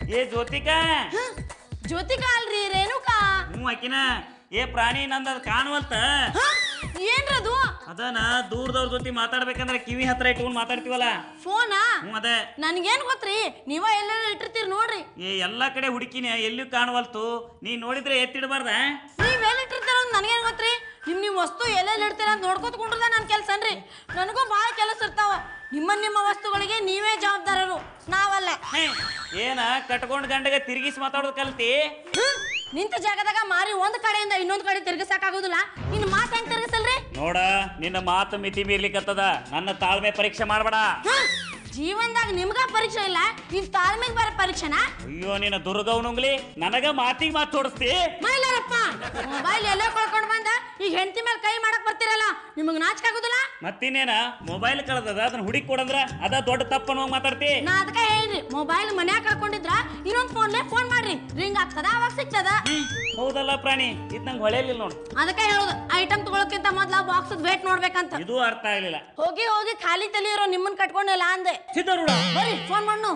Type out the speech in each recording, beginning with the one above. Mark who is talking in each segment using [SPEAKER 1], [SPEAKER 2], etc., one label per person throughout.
[SPEAKER 1] ಏ ಜ್ಯೋತಿಕಾ
[SPEAKER 2] ಜ್ಯೋತಿಕಾ ಅಲ್ರಿ ರೇಣುಕಾ
[SPEAKER 1] ಹ್ಞೂ ಆಕಿನ ಏ ಪ್ರಾಣಿ ನಂದು ಅದು ಕಾಣುವಲ್ತ
[SPEAKER 2] ಹ? ಏನ್ರದು
[SPEAKER 1] ಅದನ ದೂರದವ್ರ ಜೊತೆ ಮಾತಾಡ್ಬೇಕಂದ್ರೆ ಕಿವಿ ಹತ್ರ ಇಟ್ಕೊಂಡು ಮಾತಾಡ್ತೀವಲ್ಲ
[SPEAKER 2] ಫೋನಾ
[SPEAKER 1] ಹ್ಞೂ ಅದೇ
[SPEAKER 2] ನನ್ಗೇನ್ ಗೊತ್ತ್ರಿ ನೀವ ಎಲ್ಲೆಲ್ಲ ಇಟ್ಟಿರ್ತೀರಿ ನೋಡ್ರಿ
[SPEAKER 1] ಏ ಎಲ್ಲ ಕಡೆ ಹುಡುಕಿನ ಎಲ್ಲಿಯೂ ಕಾಣವಲ್ತು ನೀ ನೋಡಿದ್ರೆ ಎತ್ತಿಡಬಾರ್ದ
[SPEAKER 2] ನೀವ್ ಎಲ್ಲಿ ಇಟ್ಟಿರ್ತೀರ ಅಂತ ನನಗೇನ್ ಗೊತ್ತ್ರಿ ನಿಮ್ ನಿಮ್ ವಸ್ತು ಎಲ್ಲೆಲ್ಲಿ ಇಡ್ತೀರ ಅಂತ ನೋಡ್ಕೊತ ಕುಂಡ್ರದ ನನ್ ಕೆಲ್ಸ ಅನ್ರಿ ನನಗೂ ಭಾಳ ಕೆಲಸ ಇರ್ತಾವ ನಿಮ್ಮ ನಿಮ್ಮ ವಸ್ತುಗಳಿಗೆ ನೀವೇ ಜವಾಬ್ದಾರರು ನಾವಲ್ಲ
[SPEAKER 1] ಹೇ, ಏನ ಕಟ್ಕೊಂಡ್ ಗಂಡಗೆ ತಿರುಗಿಸಿ ಮಾತಾಡೋದು ಕಲ್ತಿ
[SPEAKER 2] ಹ್ಮ್? ನಿಂತ ಜಾಗದಾಗ ಮಾರಿ ಒಂದ್ ಕಡೆಯಿಂದ ಇನ್ನೊಂದ್ ಕಡೆ ತಿರ್ಗಿಸಕ್ಕಾಗೋದಿಲ್ಲ ನಿನ್ ಮಾತ್ ಹೆಂಗ್ ತಿರ್ಗಿಸಲ್ರಿ
[SPEAKER 1] ನೋಡ ನಿನ್ನ ಮಾತು ಮಿತಿ ಮೀರ್ಲಿಕ್ಕತ್ತದ ನನ್ನ ತಾಳ್ಮೆ ಪರೀಕ್ಷೆ ಮಾಡಬೇಡ
[SPEAKER 2] ಹ್ಮ್? ಜೀವನದಾಗ ನಿಮ್ಗ ಪರೀಕ್ಷೆ ಇಲ್ಲ ಇವ್ ತಾಳ್ಮೆಗ್ ಬರೋ ಪರೀಕ್ಷೆನಾ
[SPEAKER 1] ಅಯ್ಯೋ ನಿನ್ನ ದುರ್ಗವನುಂಗ್ಲಿ ನನಗ ಮಾತಿಗೆ ಮಾತು ತೋಡಿಸ್ತಿ
[SPEAKER 2] ಮೈಲಾರಪ್ಪ ಮೊಬೈಲ್ ಎಲ್ಲೋ ಕಳ್ಕೊಂಡ್ ಬಂದ ಈಗ ಹೆಂಡತಿ ಮೇಲೆ ಕೈ ಮಾಡಕ್ ಬರ್ತಿರಲ್ಲ ನಿಮಗ್ ನಾಚಿಕಾಗುದಿಲ್ಲ
[SPEAKER 1] ಮತ್ತಿನ್ನೇನ ಮೊಬೈಲ್ ಕಳ್ದದ ಅದನ್ನ ಹುಡುಕಿ ಕೊಡಂದ್ರ ಅದ ದೊಡ್ಡ ತಪ್ಪನ್ನು ಮಾತಾಡ್ತಿ
[SPEAKER 2] ನಾ ಅದಕ್ಕ ಹೇಳ್ರಿ ಮೊಬೈಲ್ ಮನ್ಯಾಗ ಕಳ್ಕೊಂಡಿದ್ರ ಇನ್ನೊಂದ್ ಫೋನ್ಲೆ ಫೋನ್ ಮಾಡ್ರಿ ರಿಂಗ್ ಆಗ್ತದ ಅವಾಗ ಸಿಗ್ತದ
[SPEAKER 1] ಹ್ಮ್, ಹೌದಲ್ಲ ಪ್ರಾಣಿ ಇದ್ ನಂಗೆ ಹೊಳೆಯಲಿಲ್ಲ ನೋಡು
[SPEAKER 2] ಅದಕ್ಕೆ ಹೇಳುದು ಐಟಮ್ ತಗೊಳಕ್ಕಿಂತ ಮೊದ್ಲ ಬಾಕ್ಸ್ ವೇಟ್ ನೋಡ್ಬೇಕಂತ
[SPEAKER 1] ಇದು ಅರ್ಥ ಆಗ್ಲಿಲ್ಲ
[SPEAKER 2] ಹೋಗಿ ಹೋಗಿ ಖಾಲಿ ತಲೆ ಇರೋ ನಿಮ್ಮನ್ ಕಟ್ಕೊಂಡಿಲ್ಲ ಅಂದೆ
[SPEAKER 1] ಸಿದ್ಧರುಡ
[SPEAKER 2] ಬರ್ರಿ ಫೋನ್ ಮಣ್ಣು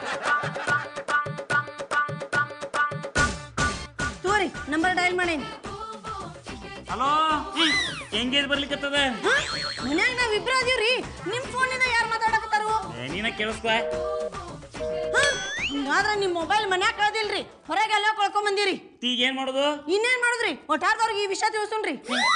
[SPEAKER 2] ತೋರಿ ನಂಬರ್ ಡಯಲ್ ಮಾಡೇನಿ
[SPEAKER 1] ಹಲೋ ಎಂಗೇಜ್ ಬರ್ಲಿಕ್ಕತ್ತದ
[SPEAKER 2] ಮನ್ಯಾಗ ನಾವ್ ಇಬ್ರ ಅದೀವ್ರಿ ನಿಮ್ ಫೋನಿಂದ ಯಾರು ಮಾತಾಡಕತ್ತಾರು
[SPEAKER 1] ಏ, ನೀನ ಕೇಳಿಸ್ಕೊ
[SPEAKER 2] ಹಾ? ಹಿಂಗಾದ್ರ ನಿಮ್ ಮೊಬೈಲ್ ಮನ್ಯಾಗ ಕಳ್ದಿಲ್ರಿ ಹೊರಗೆ ಎಲ್ಲ ಕಳ್ಕೊಂಡ್ ಬಂದಿರಿ
[SPEAKER 1] ಈಗ ಏನ್ ಮಾಡೋದು
[SPEAKER 2] ಇನ್ನೇನ್ ಮಾಡುದ್ರಿ ಒಟ್ಟಾರ್ದವ್ರಿಗೆ ಈ ವಿಷಯ ತಿಳಿಸುನ್ರಿ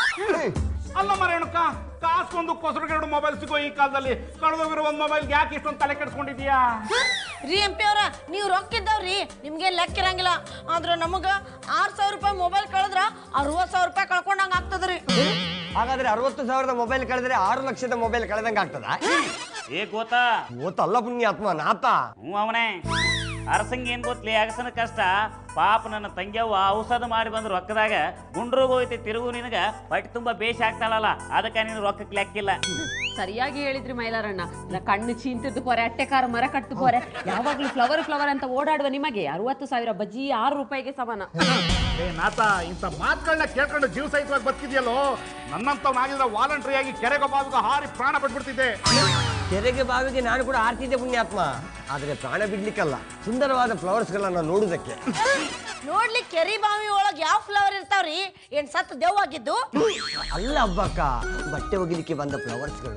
[SPEAKER 3] ಅಲ್ಲ ಮರೇಣುಕ ಕಾಸ್ಕೊಂದು ಕೊಸರುಗೆರಡು ಮೊಬೈಲ್ ಸಿಗೋ ಈ ಕಾಲದಲ್ಲಿ ಕಳೆದೋಗಿರೋ ಒಂದು ಮೊಬೈಲ್ ಯಾಕೆ ಇಷ್ಟೊಂದು ತಲೆ ಕೆಡಿಸ್ಕೊಂಡಿದ್ಯಾ
[SPEAKER 2] ರೀ ಎಂ ಪಿ ಅವ್ರ ನೀವು ರೊಕ್ಕ ಇದ್ದಾವ್ರಿ ನಿಮ್ಗೆ ಲೆಕ್ಕ ಇರಂಗಿಲ್ಲ ಆದ್ರ ನಮಗ ಆರ್ ಸಾವಿರ ರೂಪಾಯಿ ಮೊಬೈಲ್ ಕಳೆದ್ರ ಅರವತ್ ಸಾವಿರ ರೂಪಾಯಿ ಕಳ್ಕೊಂಡಂಗ ಆಗ್ತದ್ರಿ
[SPEAKER 4] ಹಾಗಾದ್ರೆ ಅರವತ್ತು ಸಾವಿರದ ಮೊಬೈಲ್ ಕಳೆದ್ರೆ ಆರು ಲಕ್ಷದ ಮೊಬೈಲ್ ಕಳೆದಂಗ ಆಗ್ತದ
[SPEAKER 1] ಏ ಗೋತಾ
[SPEAKER 4] ಓತಲ್ಲ ಪುಣ್ಯಾತ್ಮ ನಾತ
[SPEAKER 1] ಹ್ಞೂ ಅವನೇ ಅರಸಂಗ ಏನ್ ಗೊತ್ತಲಿ ಅಗಸನ ಕಷ್ಟ ಪಾಪ ನನ್ನ ತಂಗ್ಯವ್ವ ಔಷಧ ಮಾಡಿ ಬಂದ್ ರೊಕ್ಕದಾಗ ಗುಂಡ್ರೋಗ್ ಹೋಯ್ತಿ ತಿರುಗು ನಿನಗ ಹೊಟ್ಟೆ ತುಂಬಾ ಬೇಷ್ ಆಗ್ತಾಳಲ್ಲ ಅದಕ್ಕೆ ನೀನು ರೊಕ್ಕಕ್ಕೆ ಲೆಕ್ಕಿಲ್ಲ
[SPEAKER 5] ಸರಿಯಾಗಿ ಹೇಳಿದ್ರಿ ಮೈಲಾರಣ್ಣ ನ ಕಣ್ಣು ಚೀಂತಿದ್ದು ಪೊರೆ ಅಟ್ಟೆಕಾರ ಮರ ಕಟ್ಟು ಪೊರೆ ಯಾವಾಗ್ಲೂ ಫ್ಲವರ್ ಫ್ಲವರ್ ಅಂತ ಓಡಾಡುವ ನಿಮಗೆ ಅರವತ್ತು ಸಾವಿರ ಬಜ್ಜಿ ಆರು ರೂಪಾಯಿಗೆ ಸಮಾನ
[SPEAKER 3] ಏ ನಾತ ಇಂಥ ಮಾತುಗಳನ್ನ ಕೇಳ್ಕೊಂಡು ಜೀವ ಸಹಿತವಾಗಿ ಬದುಕಿದ್ಯಲ್ಲೋ ನನ್ನಂತವನಾಗಿದ್ರೆ ವಾಲಂಟ್ರಿ ಆಗಿ ಕೆರೆಗೆ ಬಾವಿಗೆ ಹಾರಿ ಪ್ರಾಣ ಬಿಟ್ಬಿಡ್ತಿದ್ದೆ
[SPEAKER 4] ಕೆರೆಗೆ ಬಾವಿಗೆ ನಾನು ಕೂಡ ಆರ್ತಿದ್ದೆ ಪುಣ್ಯಾತ್ಮ ಆದ್ರೆ ಪ್ರಾಣ ಬಿಡ್ಲಿಕ್ಕಲ್ಲ ಸುಂದರವಾದ ಫ್ಲವರ್ಸ್ಗಳನ್ನ ನೋಡುವುದಕ್ಕೆ
[SPEAKER 2] ನೋಡ್ಲಿ ಕೆರಿ ಬಾವಿ ಒಳಗ್ ಯಾವ ಫ್ಲವರ್ ಇರ್ತಾವ್ರಿ ಏನ್ ಸತ್ ದೆವ್ವಾಗಿದ್ದು
[SPEAKER 4] ಅಲ್ಲ ಹಬ್ಬಕ್ಕ ಬಟ್ಟೆ ಒಗಿಲಿಕ್ಕೆ ಬಂದ ಫ್ಲವರ್ಸ್ಗಳು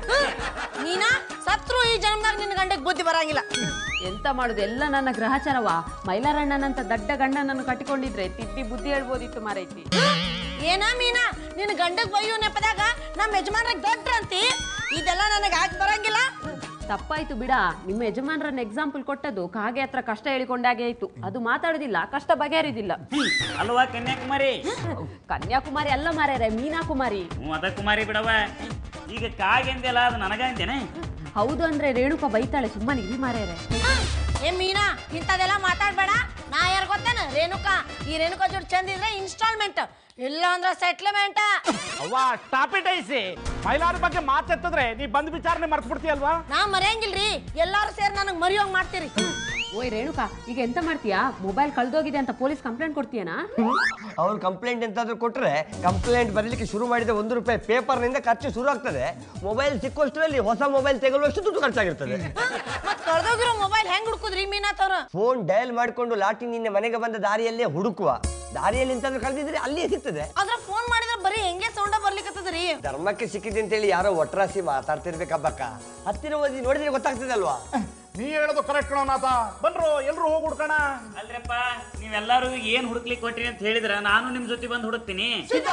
[SPEAKER 2] ನೀನಾ ಸತ್ರು ಈ ಜನ್ಮದಾಗ ನಿನ್ನ ಗಂಡಗ್ ಬುದ್ಧಿ ಬರಂಗಿಲ್ಲ
[SPEAKER 5] ಎಂತ ಮಾಡುದು ಎಲ್ಲ ನನ್ನ ಗ್ರಹಚಾರವ ಮೈಲಾರಣ್ಣನಂತ ದಡ್ಡ ಗಂಡನನ್ನು ಕಟ್ಟಿಕೊಂಡಿದ್ರೆ ತಿದ್ದಿ ಬುದ್ಧಿ ಹೇಳ್ಬೋದಿತ್ತು ಮಾರೈತಿ
[SPEAKER 2] ಏನ ಮೀನಾ ನಿನ್ನ ಗಂಡಗ್ ಬೈಯೋ ನೆಪದಾಗ ನಮ್ಮ ಯಜಮಾನ್ರಾಗ ದೊಡ್ಡ್ರಂತಿ ಇದೆಲ್ಲ ನನಗೆ ಆಗಿ ಬರಂಗಿಲ್ಲ
[SPEAKER 5] ತಪ್ಪಾಯ್ತು ಬಿಡ ನಿಮ್ಮ ಯಜಮಾನರನ್ನ ಎಕ್ಸಾಂಪಲ್ ಕೊಟ್ಟದ್ದು ಕಾಗೆ ಹತ್ರ ಕಷ್ಟ ಹೇಳಿಕೊಂಡಾಗೆ ಆಯ್ತು ಅದು ಮಾತಾಡುದಿಲ್ಲ ಕಷ್ಟ ಬಗೆಹರಿದಿಲ್ಲ
[SPEAKER 1] ಅಲ್ವಾ ಕನ್ಯಾಕುಮಾರಿ
[SPEAKER 5] ಕನ್ಯಾಕುಮಾರಿ ಅಲ್ಲ ಮಾರ್ಯಾರೆ ಮೀನಾ ಕುಮಾರಿ
[SPEAKER 1] ಹ್ಞೂ ಅದ ಕುಮಾರಿ ಬಿಡವ ಈಗ ಕಾಗೆಂದೆಲ್ಲ ಅದು ನನಗಂತೇನೆ
[SPEAKER 5] ಹೌದು ಅಂದ್ರೆ ರೇಣುಕ ಬೈತಾಳೆ ಸುಮ್ಮನಿರಿ ಮಾರ್ಯಾರೆ
[SPEAKER 2] ಏ ಮೀನಾ ಇಂಥದೆಲ್ಲ ಮಾತಾಡ್ಬೇಡ ನಾ ಯಾರು ಗೊತ್ತೇನ ರೇಣುಕಾ ಈ ರೇಣುಕಾ ಜೋಡಿ ಚಂದ ಇದ್ರೆ ಇನ್ಸ್ಟಾಲ್ಮೆಂಟ್ ಇಲ್ಲ ಅಂದ್ರ ಸೆಟ್ಲ್ಮೆಂಟ್
[SPEAKER 3] ಅವ್ವ ಸ್ಟಾಪ್ ಇಟ್ ಐಸಿ ಮೈಲಾರ ಬಗ್ಗೆ ಮಾತೆತ್ತಿದ್ರೆ ನೀ ಬಂದ್ ವಿಚಾರಣೆ ಮರ್ತು ಬಿಡ್ತೀಯಲ್ವಾ
[SPEAKER 2] ನಾ ಮರೆಯಂಗಿಲ್ರಿ ಎಲ್ಲಾರು ಸೇರಿ ನನಗೆ ಮರಿಯೋಂಗ್ ಮಾಡ್ತೀರಿ
[SPEAKER 5] ಓಯ್ ರೇಣುಕಾ ಈಗ ಎಂತ ಮಾಡ್ತೀಯಾ ಮೊಬೈಲ್ ಕಳ್ದೋಗಿದೆ ಅಂತ ಪೊಲೀಸ್ ಕಂಪ್ಲೇಂಟ್ ಕೊಡ್ತೀಯನಾ
[SPEAKER 4] ಅವ್ರು ಕಂಪ್ಲೇಂಟ್ ಎಂತಾದ್ರೂ ಕೊಟ್ರೆ ಕಂಪ್ಲೇಂಟ್ ಬರಲಿಕ್ಕೆ ಶುರು ಮಾಡಿದ ಒಂದು ರೂಪಾಯಿ ಪೇಪರ್ನಿಂದ ಖರ್ಚು ಶುರು ಆಗ್ತದೆ ಮೊಬೈಲ್ ಸಿಕ್ಕುವಷ್ಟರಲ್ಲಿ ಹೊಸ ಮೊಬೈಲ್ ತೆಗೊಳ್ಳುವಷ್ಟು ದುಡ್ಡು ಖರ್ಚಾಗಿರ್ತದೆ
[SPEAKER 2] ಮತ್ ಕಳ್ದೋಗಿರೋ ಮೊಬೈಲ್ ಹೆಂಗ್ ಹುಡುಕುದ್ರಿ ಮೀನಾಥವ್ರ
[SPEAKER 4] ಫೋನ್ ಡಯಲ್ ಮಾಡಿಕೊಂಡು ಲಾಟಿ ನಿನ್ನೆ ಮನೆಗೆ ಬಂದ ದಾರಿಯಲ್ಲೇ ಹುಡುಕುವ ದಾರಿಯಲ್ಲಿ ಎಂತಾದ್ರೂ ಕಳೆದಿದ್ರೆ ಅಲ್ಲಿಯೇ ಸಿಗ್ತದೆ
[SPEAKER 2] ಅದ್ರ ಫೋನ್ ಮಾಡಿದ್ರೆ ಬರೀ ಹೆಂಗೆ ಸೌಂಡ ಬರ್ಲಿಕ್ಕತ್ತದ್ರಿ
[SPEAKER 4] ಧರ್ಮಕ್ಕೆ ಸಿಕ್ಕಿದೆ ಅಂತೇಳಿ ಯಾರೋ ಒಟ್ರಾಸಿ ಮಾತಾಡ್ತಿರ್ಬೇಕಬ್ಬಕ್ಕ ಹತ್ತಿರ ಓದಿ ನೋಡಿದ್ರೆ ಗೊತ್ತಾಗ್ತದೆ ಅಲ್ವಾ
[SPEAKER 3] ನೀ ಹೇಳೋದು ಕರೆಕ್ಟ್ ಕಣೋ ನಾಥ ಬನ್ರೋ ಎಲ್ರು ಹೋಗಿ ಹುಡ್ಕೋಣ
[SPEAKER 1] ಅಲ್ರಪ್ಪ ನೀವೆಲ್ಲರೂ ಏನ್ ಹುಡುಕ್ಲಿಕ್ಕೆ ಕೊಟ್ಟಿರಿ ಅಂತ ಹೇಳಿದ್ರ ನಾನು ನಿಮ್ ಜೊತೆ ಬಂದು ಹುಡುಕ್ತೀನಿ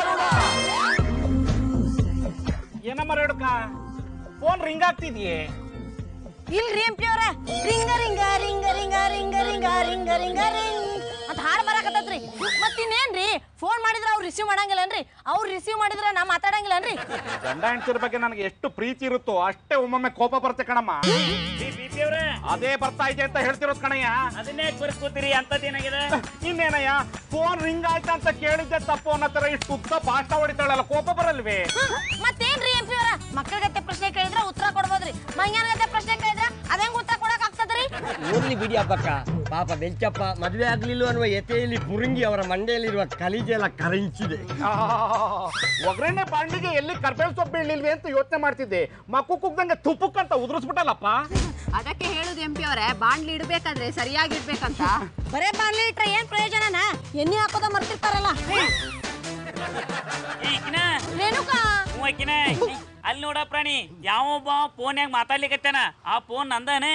[SPEAKER 3] ಏನಮ್ಮ ರೇಣುಕ ಫೋನ್ ರಿಂಗ್ ಆಗ್ತಿದ್ಯೆ
[SPEAKER 2] ಇಲ್ರಿ ಎಂ ಪಿ ಅವ್ರ ring ring ring ring ring ring ring ring ring ಅಂತ ಹಾಡ್ ಬರಾಕತ್ತೈತ್ರಿ ಮತ್ ಇನ್ನೇನ್ರಿ ಫೋನ್ ಮಾಡಿದ್ರ ಅವ್ರು ರಿಸೀವ್ ಮಾಡಂಗಿಲ್ಲನ್ರಿ ಅವ್ರು ರಿಸೀವ್ ಮಾಡಿದ್ರ ನಾ ಮಾತಾಡಂಗಿಲ್ಲನ್ರಿ
[SPEAKER 3] ಗಂಡ ಹೆಂಡತಿರ ಬಗ್ಗೆ ನನಗೆ ಎಷ್ಟು ಪ್ರೀತಿ ಇರುತ್ತೋ ಅಷ್ಟೇ ಒಮ್ಮೊಮ್ಮೆ ಕೋಪ ಬರುತ್ತೆ ಕಣಮ್ಮ
[SPEAKER 1] ಬಿಪಿ ಅವ್ರ
[SPEAKER 3] ಅದೇ ಬರ್ತಾ ಇದೆ ಅಂತ ಹೇಳ್ತಿರೋದು ಕಣಯ್ಯ
[SPEAKER 1] ಅದನ್ನೇ ಬರ್ಸ್ಕೊತೀರಿ ಅಂತದೇನಾಗಿದೆ
[SPEAKER 3] ಇನ್ನೇನಯ್ಯ ಫೋನ್ ರಿಂಗ್ ಆಯ್ತಾ ಅಂತ ಕೇಳಿದ್ದೆ ತಪ್ಪು ಅನ್ನೋ ತರ ಇಷ್ಟು ಉದ್ದ ಭಾಷಣ ಹೊಡಿತಾಳಲ್ಲ ಕೋಪ ಬರಲ್ವೇ
[SPEAKER 2] ಮತ್ತೇನ್ರಿ ಎಂ ಪಿ ಅವ್ರ ಮಕ್ಕಳಿಗತ್ತೆ ಪ್ರಶ್ನೆ ಕೇಳಿದ್ರ ಉತ್ತರ ಕೊಡ್ಬೋದ್ರಿ ಮೈಯಾನಗತ್ತೆ ಪ್ರಶ್ನೆ ಕೇಳಿದ್ರ ಅದೇಂಗ್ ಉತ್ತರ ಕೊಡಕ್ ಆಗ್ತದ್ರಿ
[SPEAKER 4] ಓದ್ಲಿ ಬಿಡಿ ಹಬ್ಬಕ್ಕ ಪಾಪ ಬೆಂಚಪ್ಪ ಮದುವೆ ಆಗ್ಲಿಲ್ಲ ಅನ್ನುವ ಎತೆಯಲ್ಲಿ ಪುರುಂಗಿ ಅವರ ಮಂಡೆಯಲ್ಲಿರುವ ಕಲಿಜೆ ಎಲ್ಲ ಕರಂಚಿದೆ
[SPEAKER 3] ಆ, ಒಗ್ಗರಣೆ ಬಾಂಡ್ಲಿಗೆ ಎಲ್ಲಿ ಕರ್ಬೇವು ಸೊಪ್ಪು ಬೀಳಿಲ್ವೇ ಅಂತ ಯೋಚನೆ ಮಾಡ್ತಿದ್ದೆ ಮಕ್ಕು ಕುಗ್ದಂಗೆ ತುಪ್ಪಕ್ಕಂತ ಉದುರಿಸ್ಬಿಟ್ಟಲ್ಲಪ್ಪ
[SPEAKER 5] ಅದಕ್ಕೆ ಹೇಳುದು ಎಂ ಪಿ ಅವರೇ ಬಾಂಡ್ಲಿ ಇಡ್ಬೇಕಾದ್ರೆ ಸರಿಯಾಗಿ ಇಡ್ಬೇಕಂತ
[SPEAKER 2] ಬರೇ ಬಾರ್ಲಿ ಇಟ್ರೆ ಏನ್ ಪ್ರಯೋಜನನ ಎಣ್ಣೆ ಹಾಕೋದ ಮರ್ತಿರ್ತಾರಲ್ಲ
[SPEAKER 1] ಈಕಿನ
[SPEAKER 2] ರೇಣುಕಾ
[SPEAKER 1] ಹ್ಞೂ ಆಕಿನ ಅಲ್ಲಿ ನೋಡ ಪ್ರಾಣಿ ಯಾವೊಬ್ಬ ಫೋನ್ಯಾಗ ಮಾತಾಡ್ಲಿಕತ್ತಾನ ಆ ಫೋನ್ ನಂದನೇ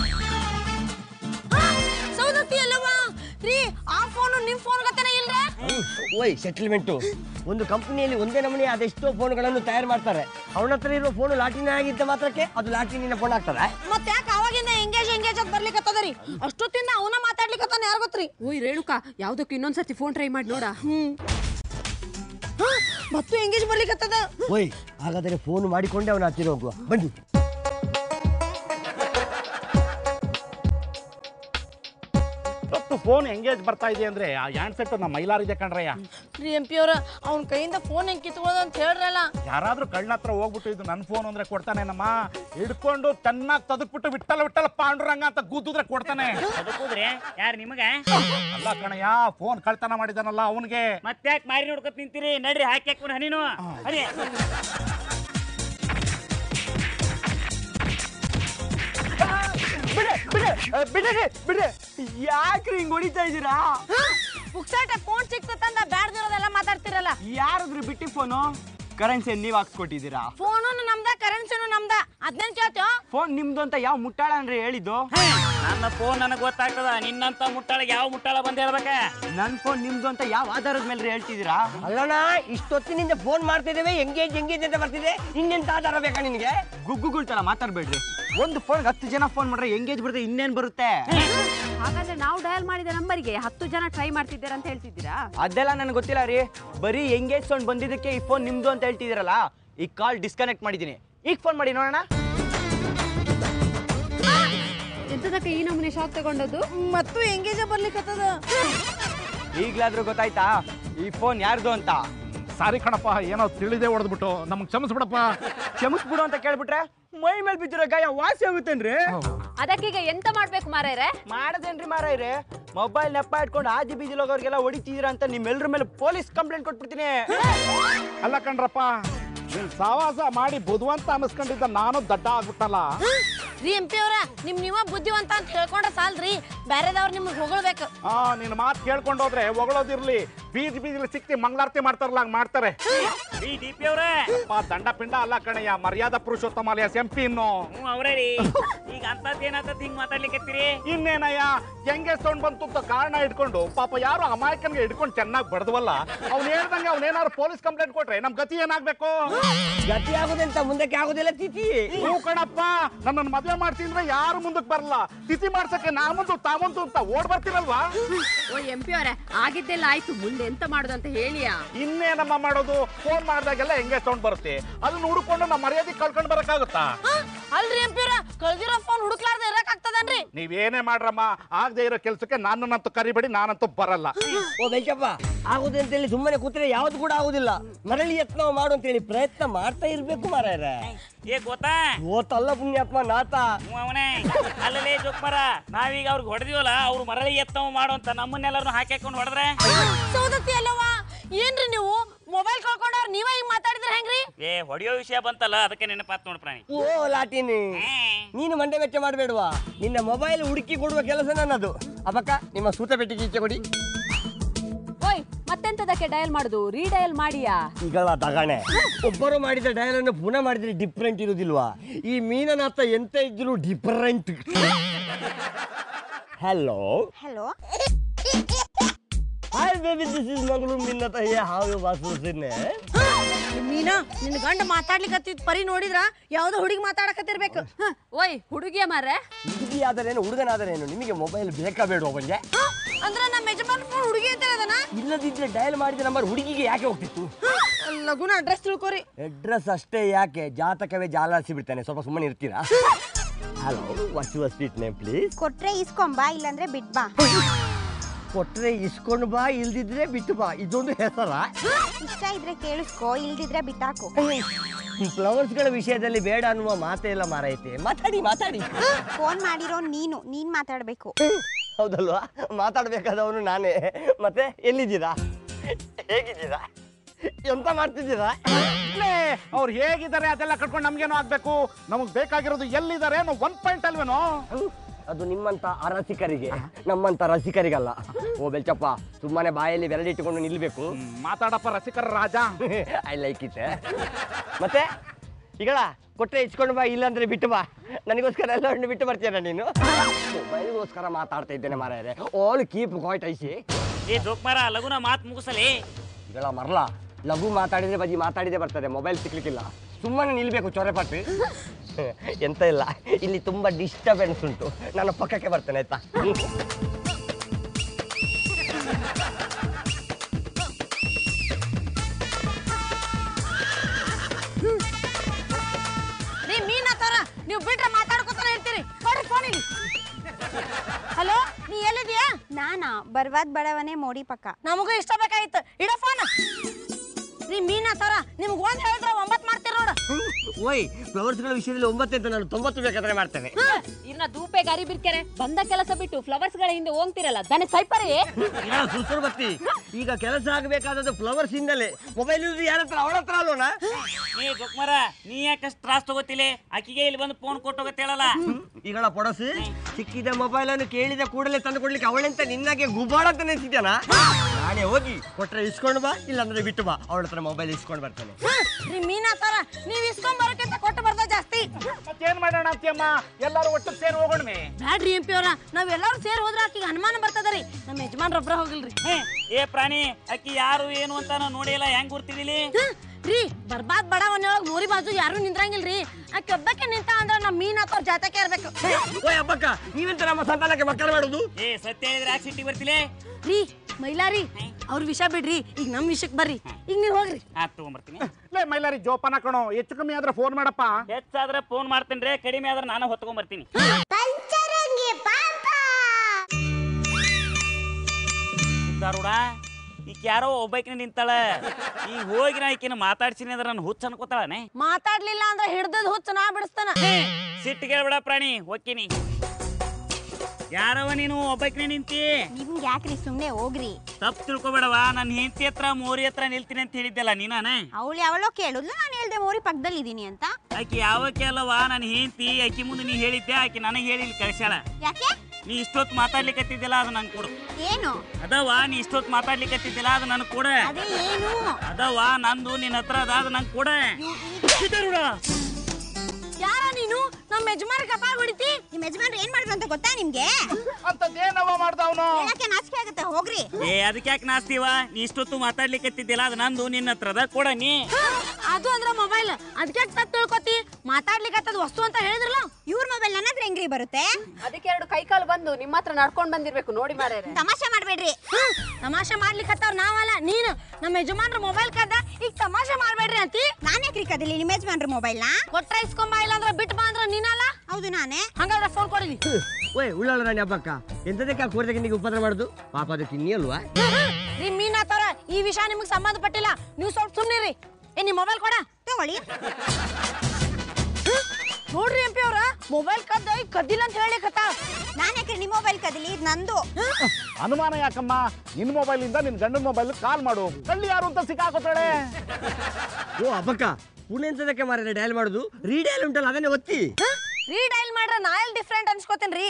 [SPEAKER 2] ಸೌದತ್ತಿ ಅಲ್ಲವಾ ರೀ ಆ ಫೋನು ನಿಮ್ ಫೋನ್ ಗತೆನ ಇಲ್ರೇ
[SPEAKER 4] ಓಯ್ ಸೆಟಲ್ಮೆಂಟು ಒಂದು ಕಂಪನಿಯಲ್ಲಿ ಒಂದೇ ನಮೂನೆ ಅದೆಷ್ಟೋ ಫೋನ್ಗಳನ್ನು ತಯಾರು ಮಾಡ್ತಾರೆ ಅವನ ಹತ್ರ ಇರೋ ಫೋನ್ ಲಾಟಿನ ಆಗಿದ್ದ ಮಾತ್ರಕ್ಕೆ ಅದು ಲಾಟಿನಿನ ಫೋನ್ ಆಗ್ತದೆ
[SPEAKER 2] ಮತ್ ಯಾಕೆ ಅವಾಗಿಂದ ಎಂಗೇಜ್ ಎಂಗೇಜ್ ಅಂತ ಬರ್ಲಿಕ್ಕತ್ತದರಿ ಅಷ್ಟೊತ್ತಿಂದ ಅವನ ಮಾತಾಡ್ಲಿಕ್ಕತ್ತಾನ ಯಾರು ಗೊತ್ತ್ರಿ
[SPEAKER 5] ಓಯ್ ರೇಣುಕಾ ಯಾವ್ದಕ್ಕೂ ಇನ್ನೊಂದ್ಸತಿ ಫೋನ್ ಟ್ರೈ ಮಾಡಿ ನೋಡ
[SPEAKER 2] ಹ್ಮ್ ಹಾ, ಮತ್ತು ಎಂಗೇಜ್ ಬರ್ಲಿಕ್ಕತ್ತದ
[SPEAKER 4] ಓಯ್ ಹಾಗಾದರೆ ಫೋನ್ ಮಾಡಿಕೊಂಡೆ ಅವನ ಹತ್ತಿರ ಹೋಗುವ ಬನ್ನಿ
[SPEAKER 3] ಇವತ್ತು ಫೋನ್ ಎಂಗೇಜ್ ಬರ್ತಾ ಇದೆ ಅಂದ್ರೆ ಆ ಹ್ಯಾಂಡ್ ಸೆಟ್ ನಮ್ಮ ಮೈಲಾರಿದೆ ಕಣ್ರಯ್ಯ
[SPEAKER 2] ರೀ ಎಂ ಪಿ ಅವ್ರ ಅವ್ನ ಕೈಯಿಂದ ಫೋನ್ ಹೆಂಗ್ ಕಿತ್ಕೊಳ್ಳೋದು ಅಂತ ಹೇಳ್ರಲ್ಲ
[SPEAKER 3] ಯಾರಾದ್ರೂ ಕಳ್ಳ ಹತ್ರ ಹೋಗ್ಬಿಟ್ಟು ಇದು ನನ್ನ ಫೋನ್ ಅಂದ್ರೆ ಕೊಡ್ತಾನೇನಮ್ಮ ಹಿಡ್ಕೊಂಡು ಚೆನ್ನಾಗಿ ತದಕ್ಬಿಟ್ಟು ವಿಟ್ಟಲ ವಿಟ್ಟಲ ಪಾಂಡುರಂಗ ಅಂತ ಗುದ್ದಿದ್ರೆ ಕೊಡ್ತಾನೆ
[SPEAKER 1] ಅದಕ್ಕೂದ್ರೆ ಯಾರು ನಿಮಗ
[SPEAKER 3] ಅಲ್ಲ ಕಣಯ್ಯ ಫೋನ್ ಕಳ್ತನ ಮಾಡಿದಾನಲ್ಲ ಅವನಿಗೆ
[SPEAKER 1] ಮತ್ತ್ಯಾಕ್ ಮಾರಿ ನೋಡ್ಕೊತ ನಿಂತೀರಿ ನಡ್ರಿ ಹಾಕಿ ಹಾಕ್ಬಿಡು ಹನಿನು ಹನಿ
[SPEAKER 4] ಬಿಡೆ ಬಿಡೆ ಬಿಡ್ರಿ ಬಿಡ್ರಿ ಯಾಕ್ರಿ ಹಿಂಗ್ ಹೊಡಿತಾ ಇದ್ದೀರಾ
[SPEAKER 2] ಪುಕ್ಸಾಟ ಫೋನ್ ಸಿಕ್ತಂದ ಬ್ಯಾಡ್ದಿರೋದೆಲ್ಲ ಮಾತಾಡ್ತಿರಲ್ಲ
[SPEAKER 4] ಯಾರದ್ರಿ ಬಿಟ್ಟಿ ಫೋನು ಕರೆನ್ಸಿ ನೀವ್ ಹಾಕ್ಸ್ಕೊಟ್ಟಿದ್ದೀರಾ
[SPEAKER 2] ಫೋನು ನಮ್ದ ಕರೆನ್ಸಿನು ನಮ್ದ ಅದ್ನೇನ್ ಕೇಳ್ತೇವ
[SPEAKER 4] ಫೋನ್ ನಿಮ್ದು ಅಂತ ಯಾವ ಮುಟ್ಟಾಳ ಅಂದ್ರೆ ಹೇಳಿದ್ದು
[SPEAKER 1] ನನ್ನ ಫೋನ್ ನನಗೆ ಗೊತ್ತಾಗ್ತದ ನಿನ್ನಂತ ಮುಟ್ಟಾಳಿಗೆ ಯಾವ ಮುಟ್ಟಾಳ ಬಂದ್ ಹೇಳ್ಬೇಕ
[SPEAKER 4] ನನ್ ಫೋನ್ ನಿಮ್ದು ಅಂತ ಯಾವ ಆಧಾರದ ಮೇಲೆ ಹೇಳ್ತಿದ್ದೀರಾ ಅಲ್ಲಣ್ಣ ಇಷ್ಟೊತ್ತಿನಿಂದ ಫೋನ್ ಮಾಡ್ತಿದ್ದೇವೆ ಎಂಗೇಜ್ ಎಂಗೇಜ್ ಅಂತ ಬರ್ತಿದೆ ಇನ್ನೆಂತ ಆಧಾರ ಬೇಕಾ ನಿನ್ಗೆ ಗುಗ್ಗುಗಳ ತರ ಮಾತಾಡ್ಬೇಡ್ರಿ ಒಂದು ಫೋನ್ ಹತ್ತು ಜನ ಫೋನ್ ಮಾಡ್ರೆ ಎಂಗೇಜ್ ಬರುತ್ತೆ ಇನ್ನೇನ್ ಬರುತ್ತೆ
[SPEAKER 5] ಹಾಗಾದ್ರೆ ನಾವು ಡಯಲ್ ಮಾಡಿದ ನಂಬರಿಗೆ ಹತ್ತು ಜನ ಟ್ರೈ ಮಾಡ್ತಿದ್ದೀರಾ ಅಂತ ಹೇಳ್ತಿದ್ದೀರಾ
[SPEAKER 6] ಅದೆಲ್ಲ ನನಗೆ ಗೊತ್ತಿಲ್ಲ ರೀ ಬರೀ ಎಂಗೇಜ್ ಸೌಂಡ್ ಬಂದಿದ್ದಕ್ಕೆ ಈ ಫೋನ್ ನಿಮ್ದು ಅಂತ ಹೇಳ್ತಿದ್ದೀರಲ್ಲ ಈ ಕಾಲ್ ಡಿಸ್ಕನೆಕ್ಟ್ ಮಾಡಿದ್ದೀನಿ ಈಗ ಫೋನ್ ಮಾಡಿ ನೋಡೋಣ
[SPEAKER 5] ಎಂತದಕ್ಕೆ ಈ ನಮೂನೆ ಶಾಕ್ ತಗೊಂಡದ್ದು
[SPEAKER 2] ಮತ್ತು ಎಂಗೇಜ್ ಬರ್ಲಿಕ್ಕತ್ತದ
[SPEAKER 6] ಈಗಲಾದ್ರೂ ಗೊತ್ತಾಯ್ತಾ ಈ ಫೋನ್ ಯಾರ್ದು ಅಂತ
[SPEAKER 3] ಸಾರಿ ಕಣಪ್ಪ ಏನೋ ತಿಳಿದೇ ಹೊಡೆದ್ಬಿಟ್ಟು ನಮ್ಗೆ ಕ್ಷಮಿಸ್ಬಿಡಪ್ಪ
[SPEAKER 6] ಕ್ಷಮಿಸ್ಬಿಡು ಅಂತ ಕೇಳ್ಬಿಟ್ರೆ ಮೈ ಮೇಲೆ ಬಿದ್ದಿರೋ ಗಾಯ ವಾಸಿ ಆಗುತ್ತೇನ್ರಿ
[SPEAKER 5] ಅದಕ್ಕೀಗ ಎಂತ ಮಾಡ್ಬೇಕು ಮಾರೇರೆ
[SPEAKER 6] ಮಾಡದೇನ್ರಿ ಮಾರಾಯ್ರೆ ಮೊಬೈಲ್ ನೆಪ ಇಟ್ಕೊಂಡು ಆದಿ ಬೀದಿಲ್ ಹೋಗೋರ್ಗೆಲ್ಲ ಹೊಡಿತಿದ್ದೀರಾ ಅಂತ ನಿಮ್ಮೆಲ್ರ ಮೇಲೆ ಪೊಲೀಸ್ ಕಂಪ್ಲೇಂಟ್ ಕೊಟ್ಬಿಡ್ತೀನಿ
[SPEAKER 3] ಅಲ್ಲ ಕಣ್ರಪ್ಪ ನೀನ್ ಸಾವಾಸ ಮಾಡಿ ಬುದ್ಧಿವಂತ ಅನಿಸ್ಕೊಂಡಿದ್ದ ನಾನು ದಡ್ಡ ಆಗ್ಬಿಟ್ಟಲ್ಲ
[SPEAKER 2] ರೀ ಎಂ ಪಿ ಅವ್ರ ನಿಮ್ ನೀವ ಬುದ್ಧಿವಂತ ಅಂತ ಹೇಳ್ಕೊಂಡ್ರೆ ಸಾಲ್ರಿ ಬ್ಯಾರೆದವ್ರು ನಿಮ್ಗೆ ಹೊಗಳ್ಬೇಕು
[SPEAKER 3] ಆ ನಿನ್ನ ಮಾತು ಕೇಳ್ಕೊಂಡು ಹೋದ್ರೆ ಹೊಗಳೋದಿರ್ಲಿ ಬೀದಿ ಬೀದಿಲಿ ಸಿಕ್ತಿ ಮಂಗಳಾರತಿ ಮಾಡ್ತಾರಲ್ಲ ಹಂಗ್ ಮಾಡ್ತಾರೆ
[SPEAKER 1] ಈ ಡಿ ಪಿ ಅವ್ರ
[SPEAKER 3] ಅಪ್ಪ ದಂಡ ಪಿಂಡ ಅಲ್ಲ ಕಣಯ್ಯ ಮರ್ಯಾದಾ ಪುರುಷೋತ್ತಮ ಅಲಿಯಾಸ್ ಎಂ ಪಿ ಇನ್ನು
[SPEAKER 1] ಹ್ಞೂ ಅವ್ರೇ ರೀ ಈಗ ಅಂತದ್ ಏನಾತತ್ ಹಿಂಗ್ ಮಾತಾಡ್ಲಿಕತ್ತೀರಿ
[SPEAKER 3] ಇನ್ನೇನಯ್ಯ ಹೆಂಗೆ ಸೌಂಡ್ ಬಂತು ಅಂತ ಕಾರಣ ಇಟ್ಕೊಂಡು ಪಾಪ ಯಾರು ಅಮಾಯಕನ್ಗೆ ಹಿಡ್ಕೊಂಡು ಚೆನ್ನಾಗಿ ಬಡ್ದವಲ್ಲ ಅವ್ನು ಹೇಳ್ದಂಗೆ ಅವ್ನೇನಾದ್ರು ಪೊಲೀಸ್ ಕಂಪ್ಲೇಂಟ್ ಕೊಟ್ರೆ ನಮ್ ಗತಿ ಏನಾಗ್ಬೇಕು
[SPEAKER 4] ಗತಿ ಆಗುದಂತ ಮುಂದಕ್ಕೆ ಆಗುದಿಲ್ಲ ತಿಥಿ
[SPEAKER 3] ನೀವು ಕಣಪ್ಪ ನನ್ನನ್ನು ಮದುವೆ ಮಾಡ್ತಿದ್ರೆ ಯಾರು ಮುಂದಕ್ಕೆ ಬರಲ್ಲ ತಿಥಿ ಮಾಡ್ಸಕ್ಕೆ ನಾ ಮುಂದು ತಾ ಮುಂದು ಅಂತ ಓಡ್ ಬರ್ತೀರಲ್ವಾ
[SPEAKER 5] ಓ ಎಂ ಪಿ ಅವರೇ ಆಗಿದ್ದೆಲ್ಲ ಆಯ್ತು ಮುಂದೆ ಎಂತ ಮಾಡುದು ಅಂತ ಹೇಳಿಯಾ
[SPEAKER 3] ಇನ್ನೇನಮ್ಮ ಮಾಡೋದು ಫೋನ್ ಮಾಡಿದಾಗೆಲ್ಲ ಹೆಂಗೆ ಸೌಂಡ್ ಬರುತ್ತೆ ಅದನ್ನ ಹುಡುಕೊಂಡು ನಮ್ಮ ಮರ್ಯಾದೆ ಕಳ್ಕೊಂಡು ಬರಕ್ಕಾಗುತ್ತಾ
[SPEAKER 2] ಹಾ? ಅಲ್ರಿ ಎಂ ಪಿ ಅವ್ರ ಕಳ್ದಿರೋ ಫೋನ್ ಹುಡುಕ್ಲಾರ್ದೆ ಇರಕ್ ಆಗ್ತದನ್ರಿ
[SPEAKER 3] ನೀವೇನೇ ಮಾಡ್ರಮ್ಮ ಆಗದೆ ಇರೋ ಕೆಲ್ಸಕ್ಕೆ ನನ್ನನ್ನಂತೂ ಕರಿಬೇಡಿ ನಾನಂತೂ ಬರಲ್ಲ
[SPEAKER 4] ಓ ಬೆಂಕಪ್ಪ ಆಗುದು ಅಂತೇಳಿ ಸುಮ್ಮನೆ ಕೂತ್ರೆ ಯಾವ್ದು ಕೂಡ ಆಗುದಿಲ್ಲ ಮರಳಿ ಯತ್ನ ಮಾಡು ಅಂತೇಳಿ ಪ್ರಯತ್ನ ಮಾಡ್ತಾ ಇರ್ಬೇಕು ಮಾರಾಯರೆ
[SPEAKER 1] ಏ ಗೊತ್ತಾ
[SPEAKER 4] ಓತಲ್ಲ ಪುಣ್ಯಾತ್ಮ ನಾತ
[SPEAKER 1] ಹ್ಞೂ ಅವನೇ ಅಲ್ಲಲೇ ಜೋಕ್ಮರ ನಾವೀಗ ಅವ್ರಿಗೆ ಹೊಡೆದಿವಲ್ಲ ಅವ್ರು ಮರಳಿ ಎತ್ತವ ಮಾಡು ಅಂತ ನಮ್ಮನ್ನೆಲ್ಲರನ್ನು ಹಾಕಿ ಹಾಕೊಂಡು ಹೊಡೆದ್ರೆ
[SPEAKER 2] ಸೌದತ್ತಿ ಅಲ್ಲವಾ ಏನ್ರಿ ನೀವು ಮೊಬೈಲ್ ಕಳ್ಕೊಂಡವ್ರ ನೀವೇ ಹಿಂಗ್ ಮಾತಾಡಿದ್ರೆ ಹೆಂಗ್ರಿ
[SPEAKER 1] ಏ ಹೊಡೆಯೋ ವಿಷಯ ಬಂತಲ್ಲ ಅದಕ್ಕೆ ನೆನಪಾತ್ ನೋಡು ಪ್ರಾಣಿ
[SPEAKER 4] ಓ ಲಾಟಿನಿ ನೀನು ಮಂಡೆ ವೆಚ್ಚ ಮಾಡಬೇಡುವ ನಿನ್ನ ಮೊಬೈಲ್ ಹುಡುಕಿ ಕೊಡುವ ಕೆಲಸ ನನ್ನದು ಅಬ್ಬಕ್ಕ ನಿಮ್ಮ ಸೂತ ಪೆಟ್ಟಿಗೆ ಈಚೆ ಕೊಡಿ
[SPEAKER 5] ಓಯ್ ಮತ್ತೆಂತದಕ್ಕೆ ಡಯಲ್ ಮಾಡುದು ರೀಡಯಲ್ ಮಾಡಿಯಾ
[SPEAKER 4] ಈಗಳ ತಗಣೆ ಒಬ್ಬರು ಮಾಡಿದ ಡಯಲ್ ಅನ್ನು ಪುನಃ ಮಾಡಿದ್ರೆ ಡಿಫ್ರೆಂಟ್ ಇರುವುದಿಲ್ವಾ ಈ ಮೀನನ ಅರ್ಥ ಎಂತ ಇದ್ರು different hello
[SPEAKER 2] hello
[SPEAKER 4] hi baby this is Mangaluru ಮಿನ್ನತ ಹಾವ್ ಯು ವಾಸುಸಿನ್ನೆ
[SPEAKER 2] ಮೀನಾ ನಿನ್ ಗಂಡ ಮಾತಾಡ್ಲಿಕತ್ತಿದ್ ಪರಿ ನೋಡಿದ್ರ ಯಾವ್ದೋ ಹುಡುಗಿ ಮಾತಾಡಕತ್ತಿರ್ಬೇಕು
[SPEAKER 5] ಹ, ಓಯ್ ಹುಡುಗಿಯ ಮಾರ್ರೆ
[SPEAKER 4] ಹುಡುಗಿ ಆದರೇನು ಹುಡುಗನಾದರೇನು ನಿಮಗೆ ಮೊಬೈಲ್ ಬೇಕಾ ಬೇಡ ಅವನಿಗೆ
[SPEAKER 2] ಹಾ? ಅಂದ್ರ ನಮ್ಮ ಯಜಮಾನ್ ಫೋನ್ ಹುಡುಗಿ ಅಂತ ಅದನ
[SPEAKER 4] ಇಲ್ಲದಿದ್ರೆ ಡಯಲ್ ಮಾಡಿದ ನಂಬರ್ ಹುಡುಗಿಗೆ ಯಾಕೆ ಹೋಗ್ತಿತ್ತು
[SPEAKER 2] ಲಗುನ ಅಡ್ರೆಸ್ ತಿಳ್ಕೊರಿ
[SPEAKER 4] ಅಡ್ರೆಸ್ ಅಷ್ಟೇ ಯಾಕೆ ಜಾತಕವೇ ಜಾಲಾರಿಸಿ ಬಿಡ್ತಾನೆ ಸ್ವಲ್ಪ ಸುಮ್ಮನೆ ಇರ್ತೀರಾ hello what your sweet name please
[SPEAKER 7] ಕೊಟ್ರೆ ಇಸ್ಕೊಂಬಾ ಇಲ್ಲಾಂದ್ರೆ ಬಿಟ್ಬಾ
[SPEAKER 4] ಕೊಟ್ರೆ ಇಸ್ಕೊಂಡು ಬಾ ಇಲ್ದಿದ್ರೆ ಬಿಟ್ಟು ಬಾ ಇದೊಂದು ಹೆಸರ
[SPEAKER 7] ಇಷ್ಟ ಇದ್ರೆ ಕೇಳಿಸ್ಕೊ ಇಲ್ದಿದ್ರೆ ಬಿಟ್ಟಾಕು
[SPEAKER 4] ಫ್ಲವರ್ಸ್ಗಳ ವಿಷಯದಲ್ಲಿ ಬೇಡ ಅನ್ನುವ ಮಾತೇ ಇಲ್ಲ ಮಾರೈತೆ ಮಾತಾಡಿ ಮಾತಾಡಿ
[SPEAKER 7] ಫೋನ್ ಮಾಡಿರೋ ನೀನು ನೀನ್ ಮಾತಾಡ್ಬೇಕು
[SPEAKER 4] ಹೌದಲ್ವಾ ಮಾತಾಡ್ಬೇಕಾದವನು ನಾನೇ ಮತ್ತೆ ಎಲ್ಲಿದ್ದೀರಾ ಹೇಗಿದ್ದೀರಾ ಎಂತ ಮಾಡ್ತಿದ್ದೀರಾ
[SPEAKER 3] ಅವ್ರು ಹೇಗಿದ್ದಾರೆ ಅದೆಲ್ಲ ಕಟ್ಕೊಂಡು ನಮ್ಗೇನೋ ಆಗ್ಬೇಕು ನಮಗ್ ಬೇಕಾಗಿರೋದು ಎಲ್ಲಿದ್ದಾರೆ ಅನ್ನೋ ಒಂದ್ ಪಾಯಿಂಟ್ ಅಲ್ವೇನೋ
[SPEAKER 4] ಅದು ನಿಮ್ಮಂತ ಅರಸಿಕರಿಗೆ ನಮ್ಮಂತ ರಸಿಕರಿಗಲ್ಲ ಓ ಬೆಲ್ಚಪ್ಪ ಸುಮ್ಮನೆ ಬಾಯಲ್ಲಿ ಬೆರಳಿಟ್ಟುಕೊಂಡು ನಿಲ್ಬೇಕು
[SPEAKER 3] ಮಾತಾಡಪ್ಪ ರಸಿಕರ ರಾಜ
[SPEAKER 4] ಐ ಲೈಕ್ ಇಟ್ ಮತ್ತೆ ಈಗಳ ಕೊಟ್ರೆ ಇಚ್ಕೊಂಡು ಬಾ ಇಲ್ಲಾಂದ್ರೆ ಬಿಟ್ಟು ಬಾ ನನಗೋಸ್ಕರ ಎಲ್ಲ ಬಿಟ್ಟು ಬರ್ತೀಯ ನೀನು ಮೊಬೈಲ್ಗೋಸ್ಕರ ಮಾತಾಡ್ತಾ ಇದ್ದೇನೆ ಮಾರಾಯರೆ ಆಲ್ ಕೀಪ್ ಗಾಯ್ಟ್ ಐಸಿ
[SPEAKER 1] ಏ ಜೋಕ್ಮಾರ ಲಗುನ ಮಾತು ಮುಗಿಸಲಿ
[SPEAKER 4] ಈಗಳ ಮರಲ ಲಘು ಮಾತಾಡಿದ್ರೆ ಬಜಿ ಮಾತಾಡಿದೆ ಬರ್ತದೆ ಮೊಬೈಲ್ ಸಿಗ್ಲಿಕ್ಕಿಲ್ಲ ಸುಮ್ಮನೆ ನಿಲ್ಬೇಕು ಚೊರೆಪಟ್ಟು ಎಂತ ಇಲ್ಲ ಇಲ್ಲಿ ತುಂಬಾ ಡಿಸ್ಟರ್ಬೆನ್ಸ್ ಉಂಟು ನಾನು ಪಕ್ಕಕ್ಕೆ ಬರ್ತೇನೆ ಆಯ್ತಾ
[SPEAKER 2] ರೀ ಮೀನ್ ಆತಾರ ನೀವು ಬಿಟ್ರೆ ಮಾತಾಡ್ಕೊತಾನೆ ಇರ್ತೀರಿ ಕೊಡ್ರಿ ಫೋನ್ ಇಲ್ಲಿ ಹಲೋ ನೀ ಎಲ್ಲಿದ್ಯಾ
[SPEAKER 7] ನಾನಾ ಬರ್ವಾದ್ ಬಡವನೇ ಮೋಡಿ ಪಕ್ಕ
[SPEAKER 2] ನಮಗೂ ಇಷ್ಟ ಬೇಕಾಗಿತ್ತು ಇಡ ಫೋನ್ ರೀ ಮೀನ್ ಆತಾರ ನಿಮ್ಗೆ ಒಂದ್ ಹೇಳಿದ್ರೆ ಒಂಬತ್ ಮಾಡ್ತೀರ ನೋಡು
[SPEAKER 4] ಓಯ್ ಫ್ಲವರ್ಸ್ಗಳ ವಿಷಯದಲ್ಲಿ ಒಂಬತ್ತು ಅಂತ ನಾನು ತೊಂಬತ್ತು ಬೇಕಾದ್ರೆ ಮಾಡ್ತೇನೆ
[SPEAKER 5] ಇನ್ನ ದೂಪೆ ಗಾರಿ ಬಿಡ್ಕೆರೆ ಬಂದ ಕೆಲಸ ಬಿಟ್ಟು ಫ್ಲವರ್ಸ್ ಗಳ ಹಿಂದೆ ಹೋಗ್ತಿರಲ್ಲ ದನ ಸೈಪರೇ
[SPEAKER 4] ಏನೋ ಸುಸ್ರು ಬತ್ತಿ ಈಗ ಕೆಲಸ ಆಗಬೇಕಾದದ್ದು ಫ್ಲವರ್ಸ್ ಇಂದಲೇ ಮೊಬೈಲ್ ಯೂಸ್ ಯಾರ ಹತ್ರ ಅವಳ ಹತ್ರ ಅಲ್ವನ
[SPEAKER 1] ನೀ ಜೋಕ್ಮಾರ ನೀ ಯಾಕಷ್ಟು ತ್ರಾಸ್ ತಗೋತಿಲಿ ಆಕಿಗೆ ಇಲ್ಲಿ ಬಂದು ಫೋನ್ ಕೊಟ್ಟು ಹೋಗತ್ತೇಳಲ್ಲ
[SPEAKER 4] ಈಗಳ ಪೊಡಸು ಸಿಕ್ಕಿದ ಮೊಬೈಲ್ ಅನ್ನು ಕೇಳಿದ ಕೂಡಲೇ ತಂದು ಕೊಡ್ಲಿಕ್ಕೆ ಅವಳೆಂತ ನಿನ್ನಗೆ ಗುಬ್ಬಾಡ ಅಂತ ನೆನ್ಸಿದ್ಯಾನ ನಾನೇ ಹೋಗಿ ಕೊಟ್ರೆ ಇಸ್ಕೊಂಡು ಬಾ ಇಲ್ಲಾಂದ್ರೆ ಬಿಟ್ಟು ಬಾ ಅವಳ ಹತ್ರ ಮೊಬೈಲ್ ಇಸ್ಕೊಂಡು ಬರ್ತೇನೆ
[SPEAKER 2] ರೀ ಮೀನ್ ಆತಾರ ನೀವ್ ಇಸ್ಕೊಂಡ್ ಬರೋಕ್ಕಿಂತ ಕೊಟ್ಟು ಬರ್ದ ಜಾಸ್ತಿ
[SPEAKER 3] ಮತ್ತೇನ್ ಮಾಡೋಣ ಅಂತೀಯಮ್ಮ ಎಲ್ಲಾರು ಒಟ್ಟು ಸೇರಿ ಹೋಗೋಣಮೆ
[SPEAKER 2] ಬ್ಯಾಡ್ರಿ ಎಂ ಪಿ ಅವ್ರ ನಾವೆಲ್ಲರೂ ಸೇರಿ ಹೋದ್ರ ಆಕಿಗೆ ಅನುಮಾನ ಬರ್ತದರಿ ನಮ್ಮ ಯಜಮಾನ್ರೊಬ್ರ ಹೋಗಿಲ್ರಿ
[SPEAKER 1] ಹೇ, ಏ ಪ್ರಾಣಿ ಅಕ್ಕಿ ಯಾರು ಏನು ಅಂತ ನಾವು ನೋಡಿಲ್ಲ ಹೆಂಗ್ ಗುರ್ತಿದಿಲಿ
[SPEAKER 2] ಹ್ಮ್. ರೀ ಬರ್ಬಾದ್ ಬಡವನೊಳಗ್ ಮೂರಿ ಬಾಜು ಯಾರು ನಿಂದ್ರಂಗಿಲ್ರಿ ಆಕೆ ಒಬ್ಬಕ್ಕೆ ನಿಂತ ಅಂದ್ರ ನಮ್ ಮೀನ್ ಆತವ್ರ ಜಾತಕ್ಕೆ ಇರ್ಬೇಕು
[SPEAKER 4] ಓಯ್ ಹಬ್ಬಕ್ಕ ನೀವೆಂತ ನಮ್ಮ ಸಂತಾನಕ್ಕೆ ಮಕ್ಕಳು ಮಾಡುದು
[SPEAKER 1] ಏ ಸತ್ಯ ಹೇಳಿದ್ರೆ ಯಾಕೆ ಸಿಟ್ಟಿಗೆ ಬರ್ತಿಲಿ
[SPEAKER 2] ರೀ ಮೈಲಾರಿ ಅವ್ರ ವಿಷಯ ಬಿಡ್ರಿ ಈಗ ನಮ್ ವಿಷಯಕ್ ಬರ್ರಿ ಈಗ ನೀವ್ ಹೋಗ್ರಿ
[SPEAKER 1] ಆತ್ ತಗೊಂಬರ್ತೀನಿ
[SPEAKER 3] ಲೇ ಮೈಲಾರಿ ಜೋಪಾನ ಕಣೋ ಹೆಚ್ಚು ಕಮ್ಮಿ ಆದ್ರೆ ಫೋನ್ ಮಾಡಪ್ಪ
[SPEAKER 1] ಹೆಚ್ಚಾದ್ರೆ ಫೋನ್ ಮಾಡ್ತೀನಿ ರೀ ಕಡಿಮೆ ಆದ್ರೆ ನಾನು ಹೊತ್ಕೊಂಬರ್ತೀನಿ ಸಿದ್ದಾರೂಢ ಈಗ ಯಾರೋ ಒಬ್ಬಾಕಿನ ನಿಂತಾಳ ಈಗ ಹೋಗಿ ನಾ ಈಕಿನ ಮಾತಾಡ್ಸಿನಿ ಅಂದ್ರೆ ನಾನು ಹುಚ್ಚ ಅನ್ಕೋತಾಳನೆ
[SPEAKER 2] ಮಾತಾಡ್ಲಿಲ್ಲ ಅಂದ್ರ ಹಿಡ್ದದ್ ಹುಚ್ಚ ನಾ ಬಿಡಿಸ್ತಾನ
[SPEAKER 1] ಸಿಟ್ಟಿಗೆ ಹೇಳ್ಬೇಡ ಪ್ರಾಣಿ ಹೋಗ್ತೀನಿ ಯಾರವ ನೀನು ಒಬ್ಬಾಕಿನ ನಿಂತಿ
[SPEAKER 7] ನಿಮ್ಗೆ ಯಾಕ್ರಿ ಸುಮ್ನೆ ಹೋಗ್ರಿ
[SPEAKER 1] ತಪ್ಪು ತಿಳ್ಕೊಬೇಡವ ನನ್ನ ಹೆಂಡತಿ ಹತ್ರ ಮೋರಿ ಹತ್ರ ನಿಲ್ತೀನಿ ಅಂತ ಹೇಳಿದ್ದೆಲ್ಲ ನೀನಾನೆ
[SPEAKER 7] ಅವಳು ಯಾವಳೋ ಕೇಳಿದ್ಲು ನಾನು ಹೇಳ್ದೆ ಮೋರಿ ಪಕ್ಕದಲ್ಲಿ ಇದೀನಿ ಅಂತ
[SPEAKER 1] ಆಕಿ ಯಾವಕ್ಕೆ ಅಲ್ಲವ ನನ್ನ ಹೆಂಡತಿ ಆಕಿ ಮುಂದೆ ನೀ ಹೇಳಿದ್ದೆ ಆಕಿ ನನಗೆ ಹೇಳಿ ಇಲ್ಲಿ ಕಳ್ಸ್ಯಾಳ
[SPEAKER 7] ಯಾಕೆ
[SPEAKER 1] ನೀ ಇಷ್ಟೊತ್ತು ಮಾತಾಡ್ಲಿಕ್ಕತ್ತಿದ್ದಿಲ್ಲ ಅದು ನಂಗೆ ಕೊಡು
[SPEAKER 7] ಏನು
[SPEAKER 1] ಅದವ ನೀ ಇಷ್ಟೊತ್ತು ಮಾತಾಡ್ಲಿಕ್ಕತ್ತಿದ್ದಿಲ್ಲ ಅದು ನನಗೆ ಕೊಡ
[SPEAKER 7] ಅದೇ ಏನು
[SPEAKER 1] ಅದವ ನಂದು ನಿನ್ನ ಹತ್ರ ಅದ ಅದು ನಂಗೆ ಕೊಡ ಸಿದ್ದಾರೂಢ
[SPEAKER 2] ಯಾರ ನೀನು ನಮ್ಮ ಯಜಮಾನ ಕಪಾಳ ಹೊಡಿತಿ
[SPEAKER 7] ನಿಮ್ ಯಜಮಾನ್ರು ಏನ್ ಮಾಡಿದ್ರು ಅಂತ ಗೊತ್ತಾ ನಿಮ್ಗೆ
[SPEAKER 3] ಅಂತದೇನವ ಮಾಡ್ದ ಅವನು
[SPEAKER 7] ಹೇಳಕ್ಕೆ ನಾಚಿಕೆ ಆಗುತ್ತೆ ಹೋಗ್ರಿ
[SPEAKER 1] ಏ ಅದಕ್ಕೆ ಯಾಕೆ ನಾಸ್ತೀವ ನೀ ಇಷ್ಟೊತ್ತು ಮಾತಾಡ್ಲಿಕ್ಕತ್ತಿದ್ದಿಲ್ಲ ಅದು ನಂದು ನಿನ್ನ ಹತ್ರ ಅದ ಕೊಡ ನೀ
[SPEAKER 2] ಅದು ಅಂದ್ರ ಮೊಬೈಲ್ ಅದಕ್ಕೆ ತಪ್ಪು ತಿಳ್ಕೊತಿ ಮಾತಾಡ್ಲಿಕ್ಕೆ ವಸ್ತು ಅಂತ ಹೇಳಿದ್ರಲ್ಲ
[SPEAKER 7] ಇವ್ರ ಮೊಬೈಲ್ ನನ್ನ ಹತ್ರ ಹೆಂಗ್ರಿ ಬರುತ್ತೆ
[SPEAKER 5] ಅದಕ್ಕೆ ಎರಡು ಕೈಕಾಲು ಬಂದು ನಿಮ್ಮ ಹತ್ರ ನಡ್ಕೊಂಡ್ ಬಂದಿರ್ಬೇಕು ನೋಡಿ ಮಾರ್ಯಾರೆ
[SPEAKER 7] ತಮಾಷೆ ಮಾಡ್ಬೇಡ್ರಿ
[SPEAKER 2] ಹ್ಮ್, ತಮಾಷೆ ಮಾಡ್ಲಿಕ್ಕತ್ತಾರ ನಾವಲ್ಲ ನೀನು ನಮ್ಮ ಯಜಮಾನ್ರ ಮೊಬೈಲ್ ಕದ್ದ ಈಗ ತಮಾಷೆ ಮಾಡ್ಬೇಡ್ರಿ ಅಂತಿ
[SPEAKER 7] ನಾನೇ ಕ್ರಿಕದಲ್ಲಿ ನಿಮ್ಮ ಯಜಮಾನ್ರ ಮೊಬೈಲ್ನ
[SPEAKER 2] ಕೊಟ್ರ ಇಸ್ಕೊಂಬ ಇಲ್ಲ ಅಂದ್ರ ಬಿಟ್ಟು ಬಾ ಅಂದ್ರ ನೀನಲ್ಲ
[SPEAKER 7] ಹೌದು ನಾನೇ
[SPEAKER 2] ಹಂಗಾದ್ರೆ ಫೋನ್ ಕೊಡಿಲಿ
[SPEAKER 4] ಓಯ್ ಉಳ್ಳಾಳ ರಾಣಿ ಹಬ್ಬಕ್ಕ ಎಂತದಕ್ಕೆ ಆ ಕೋರ್ದಕ್ಕೆ ನಿಮಗೆ ಉಪದ್ರ ಮಾಡುದು ಪಾಪ ಅದು ತಿನ್ನಿ ಅಲ್ವಾ
[SPEAKER 2] ರೀ ಮೀನ್ ಆತಾರ ಈ ವಿಷಯ ನಿಮಗೆ ಸಂಬಂಧಪಟ್ಟಿಲ್ಲ ನೀವು ಸ್ವಲ್ಪ ಸುಮ್ನಿರಿ ಏ ನಿಮ್ ಮೊಬೈಲ್ ಕೊಡ
[SPEAKER 7] ತಗೊಳ್ಳಿ
[SPEAKER 2] ನೋಡ್ರಿ ಎಂ ಪಿ ಅವ್ರ ಮೊಬೈಲ್ ಕದ್ದ ಈಗ ಕದ್ದಿಲ್ಲ ಅಂತ ಹೇಳಿಕತ್ತ
[SPEAKER 7] ನಾನು ಯಾಕ್ರಿ ನಿಮ್ಮ ಮೊಬೈಲ್ ಕದಿಲಿ ಇದು ನಂದು
[SPEAKER 3] ಅನುಮಾನ ಯಾಕಮ್ಮ ನಿನ್ ಮೊಬೈಲ್ ಇಂದ ನಿನ್ ಗಂಡನ ಮೊಬೈಲ್ ಕಾಲ್ ಮಾಡು ಕಳ್ಳಿ ಯಾರು ಅಂತ ಸಿಕ್ಕಾಕೋತಾಳೆ
[SPEAKER 4] ಓ ಹಬ್ಬಕ್ಕ ಪುಣೆಂತದಕ್ಕೆ ಮಾರ ಡಯಲ್ ಮಾಡುದು ರೀಡಯಲ್ ಉಂಟಲ್ಲ ಅದನ್ನೇ ಒತ್ತಿ
[SPEAKER 2] ರೀಡೈಲ್ ಮಾಡ್ರ ನಾ ಎಲ್ ಡಿಫ್ರೆಂಟ್ ಅನ್ಸ್ಕೋತೇನ್ರಿ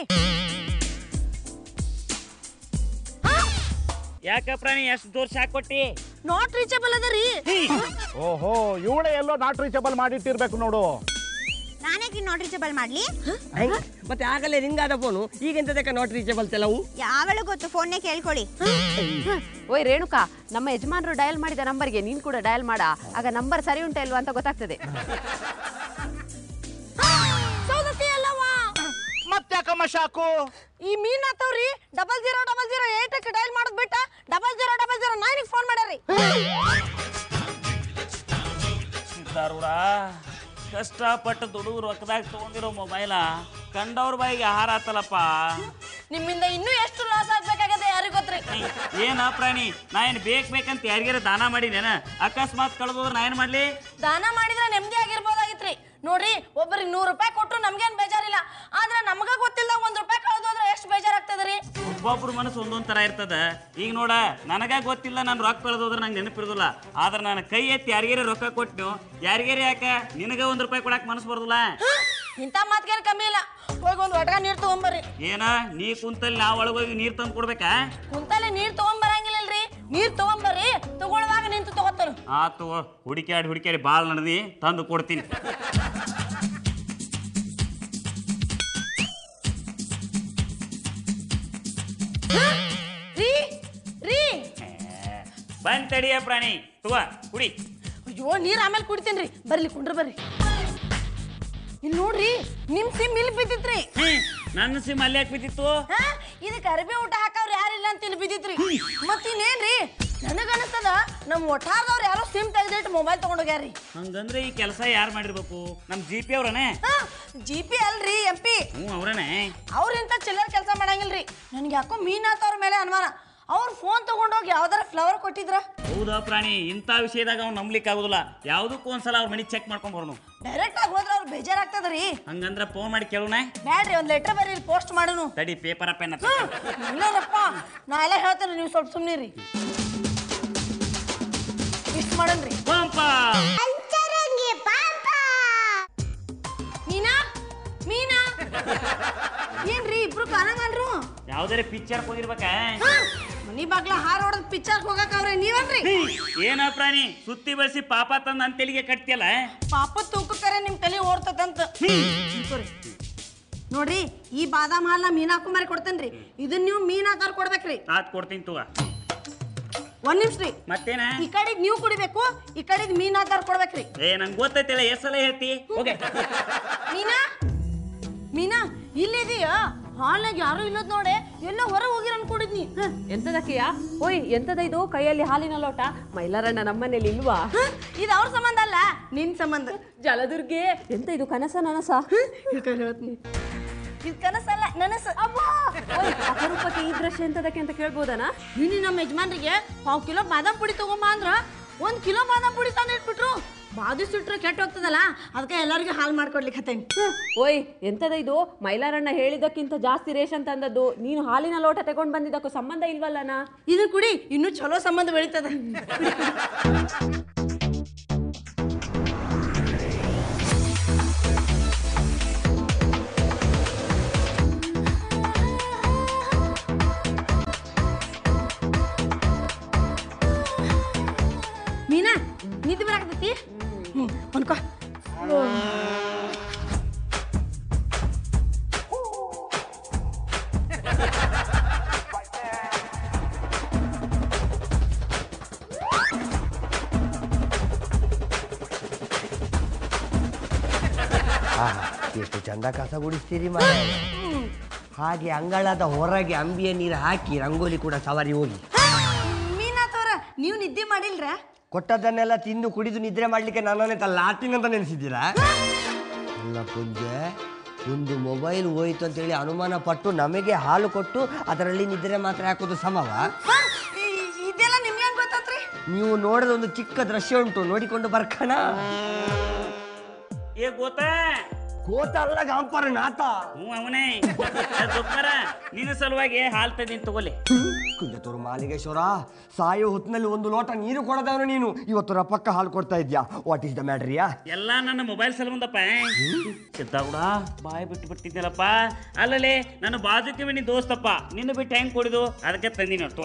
[SPEAKER 1] ಯಾಕ ಪ್ರಾಣಿ ಎಷ್ಟು ಜೋರ್ ಶಾಕ್ ಕೊಟ್ಟಿ
[SPEAKER 2] ನಾಟ್ ರೀಚಬಲ್ ಅದ ರೀ
[SPEAKER 3] ಓಹೋ ಇವಳೆ ಎಲ್ಲೋ ನಾಟ್ ರೀಚಬಲ್ ಮಾಡಿಟ್ಟಿರ್ಬೇಕು ನೋಡು
[SPEAKER 7] ನಾನೇ ನಾಟ್ ರೀಚಬಲ್ ಮಾಡ್ಲಿ
[SPEAKER 4] ಹೆಂಗ್? ಮತ್ತೆ ಆಗಲೇ ರಿಂಗ್ ಆದ ಫೋನು ಈಗ ಎಂತದಕ್ಕೆ ನಾಟ್ ರೀಚಬಲ್ ಕೆಲವು
[SPEAKER 7] ಯಾವಳು ಗೊತ್ತು ಫೋನ್ನೇ ಕೇಳ್ಕೊಳ್ಳಿ
[SPEAKER 5] ಓಯ್ ರೇಣುಕಾ ನಮ್ಮ ಯಜಮಾನರು ಡಯಲ್ ಮಾಡಿದ ನಂಬರ್ಗೆ ನೀನ್ ಕೂಡ ಡಯಲ್ ಮಾಡ ಆಗ ನಂಬರ್ ಸರಿ ಉಂಟಾ ಇಲ್ವಾ ಅಂತ ಗೊತ್ತಾಗ್ತದೆ
[SPEAKER 2] ಸೌದತ್ತಿ ಅಲ್ಲವಾ
[SPEAKER 3] ಮತ್ತ್ಯಾಕಮ್ಮ ಶಾಕು
[SPEAKER 2] ಈ ಮೀನ್ ಆತವ್ರಿ double zero double zero eight dial ಮಾಡೋದ್ ಬಿಟ್ಟ double zero double zero nine phone ಮಾಡ್ಯಾರಿ
[SPEAKER 1] ಸಿದ್ದಾರೂಢ ಕಷ್ಟಪಟ್ಟು ದುಡುಗು ರೊಕ್ಕದಾಗ ತಗೊಂಡಿರೋ ಮೊಬೈಲ ಕಂಡವ್ರ ಬಾಯಿಗೆ ಆಹಾರ ಆತಲಪ್ಪ
[SPEAKER 2] ನಿಮ್ಮಿಂದ ಇನ್ನೂ ಎಷ್ಟು ಲಾಸ್ ಆಗ್ಬೇಕಾಗದೆ ಯಾರಿಗ್ ಗೊತ್ತ್ರಿ
[SPEAKER 1] ಏನ ಪ್ರಾಣಿ ನಾ ಏನು ಬೇಕ್ ಬೇಕಂತ ಯಾರಿಗಾರ ದಾನ ಮಾಡಿನೇನ ಅಕಸ್ಮಾತ್ ಕಳೆದೋದ್ರೆ ನಾ ಏನು ಮಾಡ್ಲಿ
[SPEAKER 2] ದಾನ ಮಾಡಿದ್ರೆ ನೆಮ್ಮದಿ ಆಗಿರ್ಬೋದಾಗಿತ್ರಿ ನೋಡ್ರಿ ಒಬ್ಬರಿಗೆ ನೂರು ರೂಪಾಯಿ ಕೊಟ್ರು ನಮ್ಗೇನ್ ಬೇಜಾರಿಲ್ಲ ಆದ್ರೆ ನಮಗ ಗೊತ್ತಿಲ್ಲ ಒಂದ್ ರೂಪಾಯಿ ಕಳೆದೋದ್ರೆ ಎಷ್ಟು ಬೇಜಾರಾಗ್ತದ್ರಿ
[SPEAKER 1] ಒಬ್ಬೊಬ್ರ ಮನಸ್ಸು ಒಂದೊಂದ್ ತರ ಇರ್ತದ ಈಗ ನೋಡ ನನಗ ಗೊತ್ತಿಲ್ಲ ನಾನು ರೊಕ್ಕ ಕಳೆದೋದ್ರೆ ನಂಗೆ ನೆನಪಿರೋದಿಲ್ಲ ಆದ್ರೆ ನಾನು ಕೈ ಎತ್ತಿ ಯಾರಿಗಾರ ರೊಕ್ಕ ಕೊಟ್ಟು ಯಾರಿಗಾರ ಯಾಕ ನಿನಗ ಒಂದ್ ರೂಪಾಯಿ ಕೊಡಕ್ ಮನಸ್ಸು ಬರೋದಿಲ್ಲ
[SPEAKER 2] ಇಂಥ ಮಾತ್ಗೇನು ಕಮ್ಮಿ ಇಲ್ಲ ಹೋಗಿ ಒಂದು ಒಟ್ಗ ನೀರು ತಗೊಂಬರ್ರಿ
[SPEAKER 1] ಏನ ನೀ ಕುಂತಲ್ಲಿ ನಾ ಒಳಗೋಗಿ ನೀರ್ ತಂದು ಕೊಡ್ಬೇಕಾ
[SPEAKER 2] ಕುಂತಲ್ಲೇ ನೀರು ತಗೊಂಬರಂಗಿಲ್ಲಲ್ರಿ ನೀರು ತಗೊಂಬರ್ರಿ ತಗೊಳ್ಳುವಾಗ ನಿಂತು ತಗೋತಾನ
[SPEAKER 1] ಆತು ಹುಡುಕ್ಯಾಡಿ ಹುಡುಕ್ಯಾಡಿ ಭಾಳ ನಡೆದಿ ತಂದು ಕೊಡ್ತೀನಿ
[SPEAKER 2] ರೀ ರೀ
[SPEAKER 1] ಬಂದ್ ತಡಿಯ ಪ್ರಾಣಿ ತುವ ಕುಡಿ
[SPEAKER 2] ಅಯ್ಯೋ ನೀರು ಆಮೇಲೆ ಕುಡಿತೀನಿ ಬರ್ಲಿ ಕುಂಡ್ರ ಬರ್ರಿ ಇಲ್ಲಿ ನೋಡ್ರಿ ನಿಮ್ ಸಿಮ್ ಇಲ್ಲಿ ಬಿದ್ದಿತ್ರಿ
[SPEAKER 1] ಹ್ಮ್, ನನ್ನ ಸಿಮ್ ಅಲ್ಲಿ ಯಾಕೆ ಬಿದ್ದಿತ್ತು
[SPEAKER 2] ಹಾ ಇದಕ್ಕೆ ಅರಬಿ ಊಟ ಹಾಕವ್ರು ಯಾರಿಲ್ಲ ಅಂತ ಇಲ್ಲಿ ಬಿದ್ದಿತ್ರಿ ಮತ್ ಇನ್ನೇನ್ರಿ ನನಗ ಅನಿಸ್ತದ ನಮ್ ಒಟ್ಟಾರ್ದವ್ರು ಯಾರೋ ಸಿಮ್ ತೆಗ್ದಿಟ್ಟು ಮೊಬೈಲ್ ತಗೊಂಡೋಗ್ಯಾರ್ರಿ
[SPEAKER 1] ಹಂಗಂದ್ರೆ ಈ ಕೆಲಸ ಯಾರು ಮಾಡಿರ್ಬೇಕು ನಮ್ ಜಿ ಪಿ ಅವ್ರನೇ
[SPEAKER 2] ಹಾ ಜಿ ಪಿ ಅಲ್ರಿ ಎಂ ಪಿ
[SPEAKER 1] ಹ್ಞೂ ಅವ್ರನೇ
[SPEAKER 2] ಅವ್ರಿಂತ ಚಿಲ್ಲರ್ ಕೆಲಸ ಮಾಡಂಗಿಲ್ರಿ ನನ್ಗೆ ಯಾಕೋ ಮೀನಾತ್ ಅವ್ರ ಮೇಲೆ ಅನುಮಾನ ಅವ್ರ ಫೋನ್ ತಗೊಂಡೋಗಿ ಯಾವ್ದಾರ ಫ್ಲವರ್ ಕೊಟ್ಟಿದ್ರ
[SPEAKER 1] ಹೌದಾ ಪ್ರಾಣಿ ಇಂಥ ವಿಷಯದಾಗ ಅವ್ನು ನಂಬ್ಲಿಕ್ಕೆ ಆಗುದಿಲ್ಲ ಯಾವುದಕ್ಕೂ ಒಂದ್ಸಲ ಅವ್ರ ಮನೆ ಚೆಕ್ ಮಾಡ್ಕೊಂಡ್ ಬರೋನು
[SPEAKER 2] ಡೈರೆಕ್ಟ್ ಆಗಿ ಹೋದ್ರ ಅವ್ರು ಬೇಜಾರಾಗ್ತದ್ರಿ
[SPEAKER 1] ಹಂಗಂದ್ರೆ ಫೋನ್ ಮಾಡಿ ಕೇಳೋಣ
[SPEAKER 2] ಬ್ಯಾಡ್ರಿ ಒಂದ್ ಲೆಟರ್ ಬರ್ರಿ ಪೋಸ್ಟ್ ಮಾಡೋನು
[SPEAKER 1] ತಡಿ ಪೇಪರ್ ಪೆನ್
[SPEAKER 2] ಇಲ್ಲರಪ್ಪ ನಾ ಎಲ್ಲ ಹೇಳ್ತೇನೆ ನೀವು ಸ್ವಲ್ಪ ಸುಮ್ಮನಿರಿ ಇಷ್ಟು ಮಾಡನ್ರಿ
[SPEAKER 1] ಪಂಪ
[SPEAKER 2] ಮೀನಾ ಮೀನಾ ಏನ್ರಿ ಇಬ್ರು ಕಾಣಂಗಲ್ರು
[SPEAKER 1] ಯಾವ್ದಾರ ಪಿಕ್ಚರ್ ಹೋಗಿರ್ಬೇಕಾ
[SPEAKER 2] ಮನಿ ಬಾಗ್ಲ ಹಾರ್ ಹೊಡೆದ್ ಪಿಕ್ಚರ್ ಹೋಗಕ್ ಅವ್ರೆ ನೀವನ್ರಿ
[SPEAKER 1] ಏನ ಪ್ರಾಣಿ ಸುತ್ತಿ ಬಳಸಿ ಪಾಪ ತಂದು ನನ್ನ ತೆಲಿಗೆ ಕಟ್ತಿಯಲ್ಲ
[SPEAKER 2] ಪಾಪ ತೂಕಕ್ಕರೆ ನಿಮ್ ತಲೆ ಓಡ್ತದಂತ ತಿಳ್ಕೊರಿ. ನೋಡ್ರಿ ಈ ಬಾದಾಮ್ ಹಾಲ್ನ ಮೀನಾ ಕುಮಾರಿ ಕೊಡ್ತೇನ್ರಿ ಇದನ್ನ ನೀವು ಮೀನಾಕಾರ ಕೊಡ್ಬೇಕ್ರಿ
[SPEAKER 1] ಆತ್ ಕೊಡ್ತೀನಿ ತುವ
[SPEAKER 2] ಒಂದ್ ನಿಮಿಷ ರೀ
[SPEAKER 1] ಮತ್ತೇನ
[SPEAKER 2] ಈ ಕಡೆಗ್ ನೀವು ಕುಡಿಬೇಕು ಈ ಕಡೆಗ್ ಮೀನಾಕಾರ ಕೊಡ್ಬೇಕ್ರಿ
[SPEAKER 1] ಏ ನಂಗೆ ಗೊತ್ತೈತಿಲ್ಲ ಎಷ್ಟ್ ಸಲ ಹೇಳ್ತಿ ಹೋಗೆ
[SPEAKER 2] ಮೀನಾ ಮೀನಾ ಇಲ್ಲಿದೀಯಾ ಹಾಲ್ನಾಗ ಯಾರು ಇಲ್ಲದ್ ನೋಡೆ ಎಲ್ಲ ಹೊರ ಹೋಗಿರ ಅನ್ಕೊಂಡಿದ್ನಿ ಹ,
[SPEAKER 5] ಎಂತದಕ್ಕೆಯಾ ಓಯ್ ಎಂತದ ಇದು ಕೈಯಲ್ಲಿ ಹಾಲಿನ ಲೋಟ ಮೈಲಾರಣ್ಣ ನಮ್ಮನೇಲಿ ಇಲ್ವಾ
[SPEAKER 2] ಹ, ಇದು ಅವ್ರ ಸಂಬಂಧ ಅಲ್ಲ ನಿನ್ ಸಂಬಂಧ
[SPEAKER 5] ಜಲದುರ್ಗೆ ಎಂತ ಇದು ಕನಸ ನನಸ
[SPEAKER 2] ಹೇಳ್ತೀನಿ ಹೇಳ್ತೀನಿ ಇದು ಕನಸಲ್ಲ ನನಸ ಅಬ್ಬಾ
[SPEAKER 5] ಓಯ್ ಅಪರೂಪಕ್ಕೆ ಈ ದೃಶ್ಯ ಎಂತದಕ್ಕೆ ಅಂತ ಕೇಳ್ಬೋದನಾ
[SPEAKER 2] ನಿನ್ನೆ ನಮ್ಮ ಯಜಮಾನ್ರಿಗೆ ಪಾವ್ ಕಿಲೋ ಬಾದಾಮ್ ಪುಡಿ ತಗೊಂಬ ಅಂದ್ರ ಒಂದ್ ಕಿಲೋ ಬಾದಾಮ್ ಪುಡಿ ತಂದು ಇಟ್ಬಿಟ್ರು ಬಾದಿಸಿಟ್ರೆ ಕೆಟ್ಟ ಹೋಗ್ತದಲ್ಲ ಅದಕ್ಕೆ ಎಲ್ಲರಿಗೂ ಹಾಲ್ ಮಾಡ್ಕೊಡ್ಲಿಕ್ಕೆ ಹತ್ತೇನಿ
[SPEAKER 5] ಓಯ್ ಎಂತದ ಇದು ಮೈಲಾರಣ್ಣ ಹೇಳಿದಕ್ಕಿಂತ ಜಾಸ್ತಿ ರೇಷನ್ ತಂದದ್ದು ನೀನು ಹಾಲಿನ ಲೋಟ ತಗೊಂಡ್ ಬಂದಿದ್ದಕ್ಕೂ ಸಂಬಂಧ ಇಲ್ವಲ್ಲನಾ
[SPEAKER 2] ಇದು ಕುಡಿ ಇನ್ನೂ ಚಲೋ ಸಂಬಂಧ ಬೆಳೀತದೆ ಮೀನಾ ನಿದ್ದೆ ಬರಾಕತ್ತೈತಿ ಹ್ಞೂ ಅನ್ಕೋ
[SPEAKER 4] ಆಹಾ, ಎಷ್ಟು ಚಂದ ಕಸ ಗುಡಿಸ್ತೀರಿ ಮಾರ ಹಾಗೆ ಅಂಗಳದ ಹೊರಗೆ ಅಂಬಿಯ ನೀರು ಹಾಕಿ ರಂಗೋಲಿ ಕೂಡ ಸವಾರಿ ಹೋಗಿ
[SPEAKER 2] ಮೀನಾತವ್ರ ನೀವು ನಿದ್ದೆ ಮಾಡಿಲ್ರ
[SPEAKER 4] ಕೊಟ್ಟದ್ದನ್ನೆಲ್ಲ ತಿಂದು ಕುಡಿದು ನಿದ್ರೆ ಮಾಡ್ಲಿಕ್ಕೆ ನನ್ನನ್ನೇ ಲಾಟಿನ್ ಅಂತ ನೆನೆಸಿದ್ದೀರಾ ಅಲ್ಲ ಪೂಜೆ ಒಂದು ಮೊಬೈಲ್ ಹೋಯ್ತು ಅಂತೇಳಿ ಅನುಮಾನ ಪಟ್ಟು ನಮಗೆ ಹಾಲು ಕೊಟ್ಟು ಅದರಲ್ಲಿ ನಿದ್ರೆ ಮಾತ್ರ ಹಾಕೋದು ಸಮವ
[SPEAKER 2] ಹ? ಈ- ಇದೆಲ್ಲ ನಿಮ್ಗೆ ಹೆಂಗ್ ಗೊತ್ತಾತ್ರಿ
[SPEAKER 4] ನೀವು ನೋಡಿದ ಒಂದು ಚಿಕ್ಕ ದೃಶ್ಯ ಉಂಟು ನೋಡಿಕೊಂಡು ಬರ್ಕಣ
[SPEAKER 1] ಏ ಗೊತ್ತಾ
[SPEAKER 4] ಕೋತ ಅಲ್ಲ ಗಾಂಪರ ನಾತ
[SPEAKER 1] ಹ್ಞೂ ಅವನೇ ದುಃಖರ ನಿನ್ನ ಸಲುವಾಗಿ ಹಾಲ್ ತಂದಿನಿ ತಗೋಲಿ
[SPEAKER 4] ಕುಂದತೂರು ಮಾಲಿಗೇಶ್ವರ ಸಾಯೋ ಹೊತ್ತಿನಲ್ಲಿ ಒಂದು ಲೋಟ ನೀರು ಕೊಡದವನು ನೀನು ಇವತ್ತು ರಪ್ಪಕ್ಕ ಹಾಲು ಕೊಡ್ತಾ ಇದ್ಯಾ ವಾಟ್ ಈಸ್ ದ ಮ್ಯಾಟ್ರಿಯಾ
[SPEAKER 1] ಎಲ್ಲ ನನ್ನ ಮೊಬೈಲ್ ಸಲುಂದಪ್ಪ ಸಿದ್ದಾಗುಡ ಬಾಯ್ ಬಿಟ್ಟು ಬಿಟ್ಟಿದ್ದೀನಲ್ಲಪ್ಪ ಅಲ್ಲಲೇ ನನ್ನ ಬಾಜುಕ್ಕೆ ನಿನ್ನ ದೋಸ್ತಪ್ಪ ನಿನ್ನ ಬಿಟ್ಟು ಹೆಂಗ್ ಕೊಡಿದು ಅದಕ್ಕೆ ತಂದಿನಿ ಅಷ್ಟುವ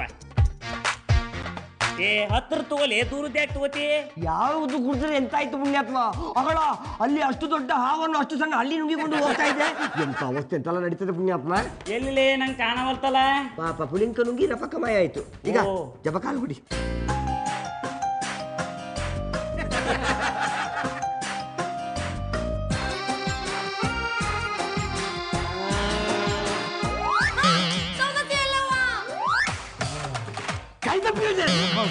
[SPEAKER 1] ಏ ಹತ್ರ ತಗೋಲಿ ದೂರದ್ದು ಯಾಕೆ ತಗೋತಿ
[SPEAKER 4] ಯಾವುದು ಕುಡಿದ್ರೆ ಎಂತಾಯ್ತು ಪುಣ್ಯಾತ್ಮ ಅಗಳ ಅಲ್ಲಿ ಅಷ್ಟು ದೊಡ್ಡ ಹಾವನ್ನು ಅಷ್ಟು ಸಣ್ಣ ಹಳ್ಳಿ ನುಂಗಿಕೊಂಡು ಹೋಗ್ತಾ ಇದೆ ಎಂತ ಅವಸ್ಥೆ ಎಂತೆಲ್ಲ ನಡೀತದೆ ಪುಣ್ಯಾತ್ಮ
[SPEAKER 1] ಎಲ್ಲಿಲೇ ನಂಗೆ ಕಾಣವಲ್ತಲ್ಲ
[SPEAKER 4] ಪಾಪ ಪುಳಿಂಕ ನುಂಗಿ ರಪಕ್ಕ ಮಾಯ ಆಯ್ತು ಈಗ
[SPEAKER 1] ಓ.
[SPEAKER 4] ಜಪ ಕಾಲು ಬಿಡಿ
[SPEAKER 2] ಸೌದತ್ತಿ ಅಲ್ಲವ್ವ?
[SPEAKER 4] ಕೈ ತಪ್ಪಿದೆ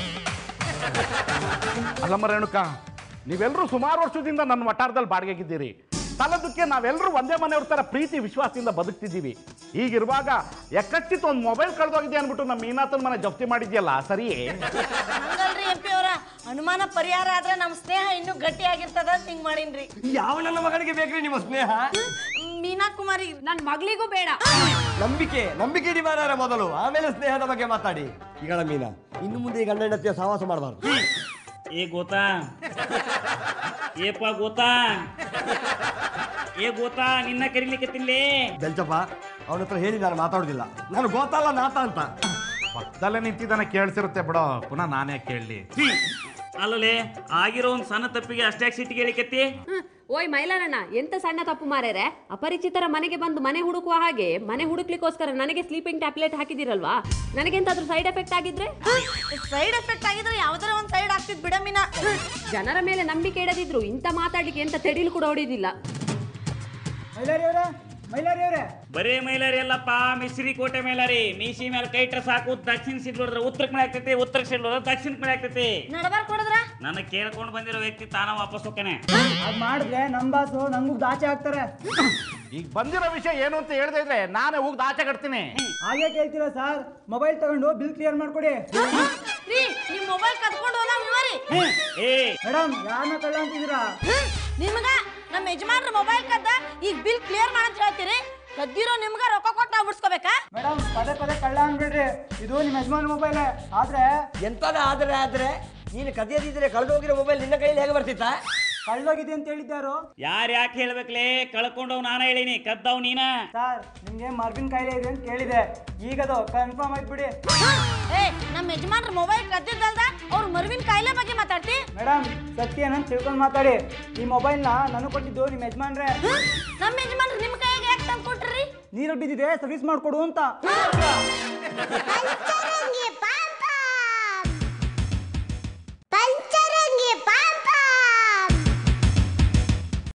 [SPEAKER 3] ಅಲ್ಲಮ್ಮ ರೇಣುಕ ನೀವೆಲ್ಲರೂ ಸುಮಾರು ವರ್ಷದಿಂದ ನನ್ನ ವಟಾರದಲ್ಲಿ ಬಾಡಿಗೆಗಿದ್ದೀರಿ ತಲದಕ್ಕೆ ನಾವೆಲ್ಲರೂ ಒಂದೇ ಮನೆಯವ್ರ ಥರ ಪ್ರೀತಿ ವಿಶ್ವಾಸದಿಂದ ಬದುಕ್ತಿದ್ದೀವಿ ಹೀಗಿರುವಾಗ ಎಕ್ಕಚ್ಚಿತ್ ಒಂದು ಮೊಬೈಲ್ ಕಳೆದೋಗಿದೆ ಅಂದ್ಬಿಟ್ಟು ನಮ್ಮ ಮೀನಾಥನ್ ಮನೆ ಜಪ್ತಿ ಮಾಡಿದ್ಯಲ್ಲ ಸರಿಯೇ
[SPEAKER 2] ಹಂಗಲ್ರಿ ಎಂ ಪಿ ಅವರ ಅನುಮಾನ ಪರಿಹಾರ ಆದ್ರೆ ನಮ್ಮ ಸ್ನೇಹ ಇನ್ನೂ ಗಟ್ಟಿ ಆಗಿರ್ತದ ಅಂತ ಹಿಂಗ್ ಮಾಡೀನ್ರಿ
[SPEAKER 4] ಯಾವ ನನ್ನ ಮಗನಿಗೆ ಬೇಕ್ರಿ ನಿಮ್ಮ ಸ್ನೇಹ
[SPEAKER 2] ಮೀನಾ ಕುಮಾರಿ
[SPEAKER 5] ನನ್ ಮಗಳಿಗೂ ಬೇಡ
[SPEAKER 4] ನಂಬಿಕೆ ನಂಬಿಕೆ ಇಡಿ ಮಾರಾರ ಮೊದಲು ಆಮೇಲೆ ಸ್ನೇಹದ ಬಗ್ಗೆ ಮಾತಾಡಿ ಈಗ ಮೀನಾ ಇನ್ನು ಮುಂದೆ ಈ ಗಂಡ ಹೆಂಡತಿಯ ಸಹವಾಸ ಮಾಡಬಾರ್ದು
[SPEAKER 1] ಏ ಗೋತಾ ಏಪ ಗೋತಾ ಏ ಗೋತಾ ನಿನ್ನ ಕರಿಲಿಕ್ಕತ್ತಿಲ್ಲೇ
[SPEAKER 4] ಬೆಲ್ಚಪ್ಪ ಅವನ ಹತ್ರ ಹೇಳಿ ನಾನು ಮಾತಾಡೋದಿಲ್ಲ ನಾನು ಗೊತ್ತಲ್ಲ ನಾತ ಅಂತ
[SPEAKER 3] ಪಕ್ಕದಲ್ಲೇ ನಿಂತಿದ್ದಾನೆ ಕೇಳಿಸಿರುತ್ತೆ ಬಿಡೋ ಪುನಃ ನಾನೇ ಕೇಳಲಿ
[SPEAKER 1] ಅಲ್ಲಲೇ ಆಗಿರೋ ಒಂದು ಸಣ್ಣ ತಪ್ಪಿಗೆ ಅಷ್ಟೇ ಸಿಟ್ಟಿಗೆ ಹೇಳಿಕತ್ತಿ
[SPEAKER 5] ಹ್ಮ್. ಓಯ್ ಮೈಲಾರಣ್ಣ ಎಂತ ಸಣ್ಣ ತಪ್ಪು ಮಾರೇರೆ ಅಪರಿಚಿತರ ಮನೆಗೆ ಬಂದು ಮನೆ ಹುಡುಕುವ ಹಾಗೆ ಮನೆ ಹುಡುಕ್ಲಿಕ್ಕೋಸ್ಕರ ನನಗೆ ಸ್ಲೀಪಿಂಗ್ ಟ್ಯಾಬ್ಲೆಟ್ ಹಾಕಿದಿರಲ್ವಾ ನನಗೆಂತಾದ್ರೂ ಸೈಡ್ ಎಫೆಕ್ಟ್ ಆಗಿದ್ರೆ
[SPEAKER 2] ಸೈಡ್ ಎಫೆಕ್ಟ್ ಆಗಿದ್ರೆ ಯಾವ್ದಾರ ಒಂದ್ ಸೈಡ್ ಆಗ್ತಿದ್ ಬಿಡ ಮೀನಾ
[SPEAKER 5] ಜನರ ಮೇಲೆ ನಂಬಿಕೆ ಇಡದಿದ್ರು ಇಂಥ ಮಾತಾಡ್ಲಿಕ್ಕೆ ಎಂತ ತೆಡಿಲು ಕೂಡ ಹೊಡಿದಿಲ್ಲ
[SPEAKER 1] ಬರೇ ಮೈಲಾರಿ ಅಲ್ಲಪ್ಪ ಮಿಶ್ರಿ ಕೋಟೆ ಮೈಲಾರಿ ಮೀಸಿ ಮೇಲೆ ಕೈ ಇಟ್ರೆ ಸಾಕು ದಕ್ಷಿಣ ಸಿಡ್ ಹೊಡೆದ್ರೆ ಉತ್ತರಕ್ಕೆ ಮಳೆ ಆಗ್ತೈತಿ ಉತ್ತರ ಸಿಡ್ ಹೊಡೆದ್ರೆ ದಕ್ಷಿಣಕ್ಕೆ ಮಳೆ ಆಗ್ತೈತಿ
[SPEAKER 2] ನಡಬಾರ್ ಕೊಡದ್ರ
[SPEAKER 1] ನನ್ನ ಕೇಳ್ಕೊಂಡು ಬಂದಿರೋ ವ್ಯಕ್ತಿ ತಾನ ವಾಪಸ್ ಹೋಗ್ತಾನೆ
[SPEAKER 8] ಅದ್ ಮಾಡಿದ್ರೆ ನಮ್ ಬಾಸು ನಂಗೂ ದಾಚೆ ಹಾಕ್ತಾರೆ
[SPEAKER 3] ಈಗ ಬಂದಿರೋ ವಿಷಯ ಏನು ಅಂತ ಹೇಳ್ದೆ ಇದ್ರೆ ನಾನೇ ಹೋಗಿ ಆಚೆ ಕಟ್ತೀನಿ
[SPEAKER 8] ಹಾಗೆ ಕೇಳ್ತೀರಾ ಸರ್ ಮೊಬೈಲ್ ತಗೊಂಡು ಬಿಲ್ ಕ್ಲಿಯರ್ ಮಾಡ್ಕೊಡಿ
[SPEAKER 2] ರೀ ನಿಮ್ ಮೊಬೈಲ್ ಕದ್ಕೊಂಡು ಹೋದ ವಿವರಿ
[SPEAKER 1] ಏ
[SPEAKER 8] ಮೇಡಮ್ ಯಾರನ್ನ ಕಳ್ಳ ಅಂತಿದ್ದೀರಾ
[SPEAKER 2] ನಿಮ್ಗ ನಮ್ಮ ಯಜಮಾನ್ರ ಮೊಬೈಲ್ ಕದ್ದ ಈಗ ಬಿಲ್ ಕ್ಲಿಯರ್ ಮಾಡಂತ ಹೇಳ್ತೀರಿ ಕದ್ದಿರೋ ನಿಮ್ಗ ರೊಕ್ಕ ಕೊಟ್ಟು ನಾವು ಬಿಡ್ಸ್ಕೋಬೇಕಾ
[SPEAKER 8] ಮೇಡಮ್ ಪದೇ ಪದೇ ಕಳ್ಳ ಅನ್ಬಿಡ್ರಿ ಇದು ನಿಮ್ಮ ಯಜಮಾನ್ ಮೊಬೈಲ್ ಆದ್ರೆ
[SPEAKER 4] ಎಂತದ ಆದ್ರೆ ಆದ್ರೆ ನೀನು ಕದಿಯದಿದ್ರೆ ಕಳೆದೋಗಿರೋ ಮೊಬೈಲ್ ನಿನ್ನ ಕೈಯಲ್ಲಿ ಹೇಗೆ ಬರ್ತಿತ್ತಾ
[SPEAKER 8] ಕಳ್ದೋಗಿದೆ ಅಂತ ಹೇಳಿದ್ದಾರು
[SPEAKER 1] ಯಾರು ಯಾಕೆ ಹೇಳ್ಬೇಕ್ಲೇ ಕಳ್ಕೊಂಡವ್ ನಾನ ಹೇಳಿನಿ ಕದ್ದವ್ ನೀನ
[SPEAKER 8] ಸರ್ ನಿಮ್ಗೆ ಮರ್ಬಿನ್ ಕಾಯಿಲೆ ಇದೆ ಅಂತ ಕೇಳಿದೆ ಈಗದು ಕನ್ಫರ್ಮ್ ಆಯ್ತು
[SPEAKER 2] ಏ ನಮ್ಮ ಯಜಮಾನ್ರ ಮೊಬೈಲ್ ಕದ್ದಿದ್ದಲ್ದ ಅವ್ರು ಮರುವಿನ ಕಾಯಿಲೆ ಬಗ್ಗೆ ಮಾತಾಡ್ತಿ
[SPEAKER 8] ಮೇಡಮ್ ಸತ್ಯ ಏನಂತ ತಿಳ್ಕೊಂಡು ಮಾತಾಡಿ ಈ ಮೊಬೈಲ್ನ ನನಗೆ ಕೊಟ್ಟಿದ್ದು ನಿಮ್ಮ ಯಜಮಾನ್ರೆ
[SPEAKER 2] ನಮ್ಮ ಯಜಮಾನ್ರು ನಿಮ್ ಕೈಗೆ ಯಾಕೆ ತಂದು ಕೊಟ್ರಿ
[SPEAKER 8] ನೀರಲ್ಲಿ ಬಿದ್ದಿದೆ ಸರ್ವಿಸ್ ಮಾಡ್ಕೊಡು ಅಂತ
[SPEAKER 7] ಅಯ್ಯೋ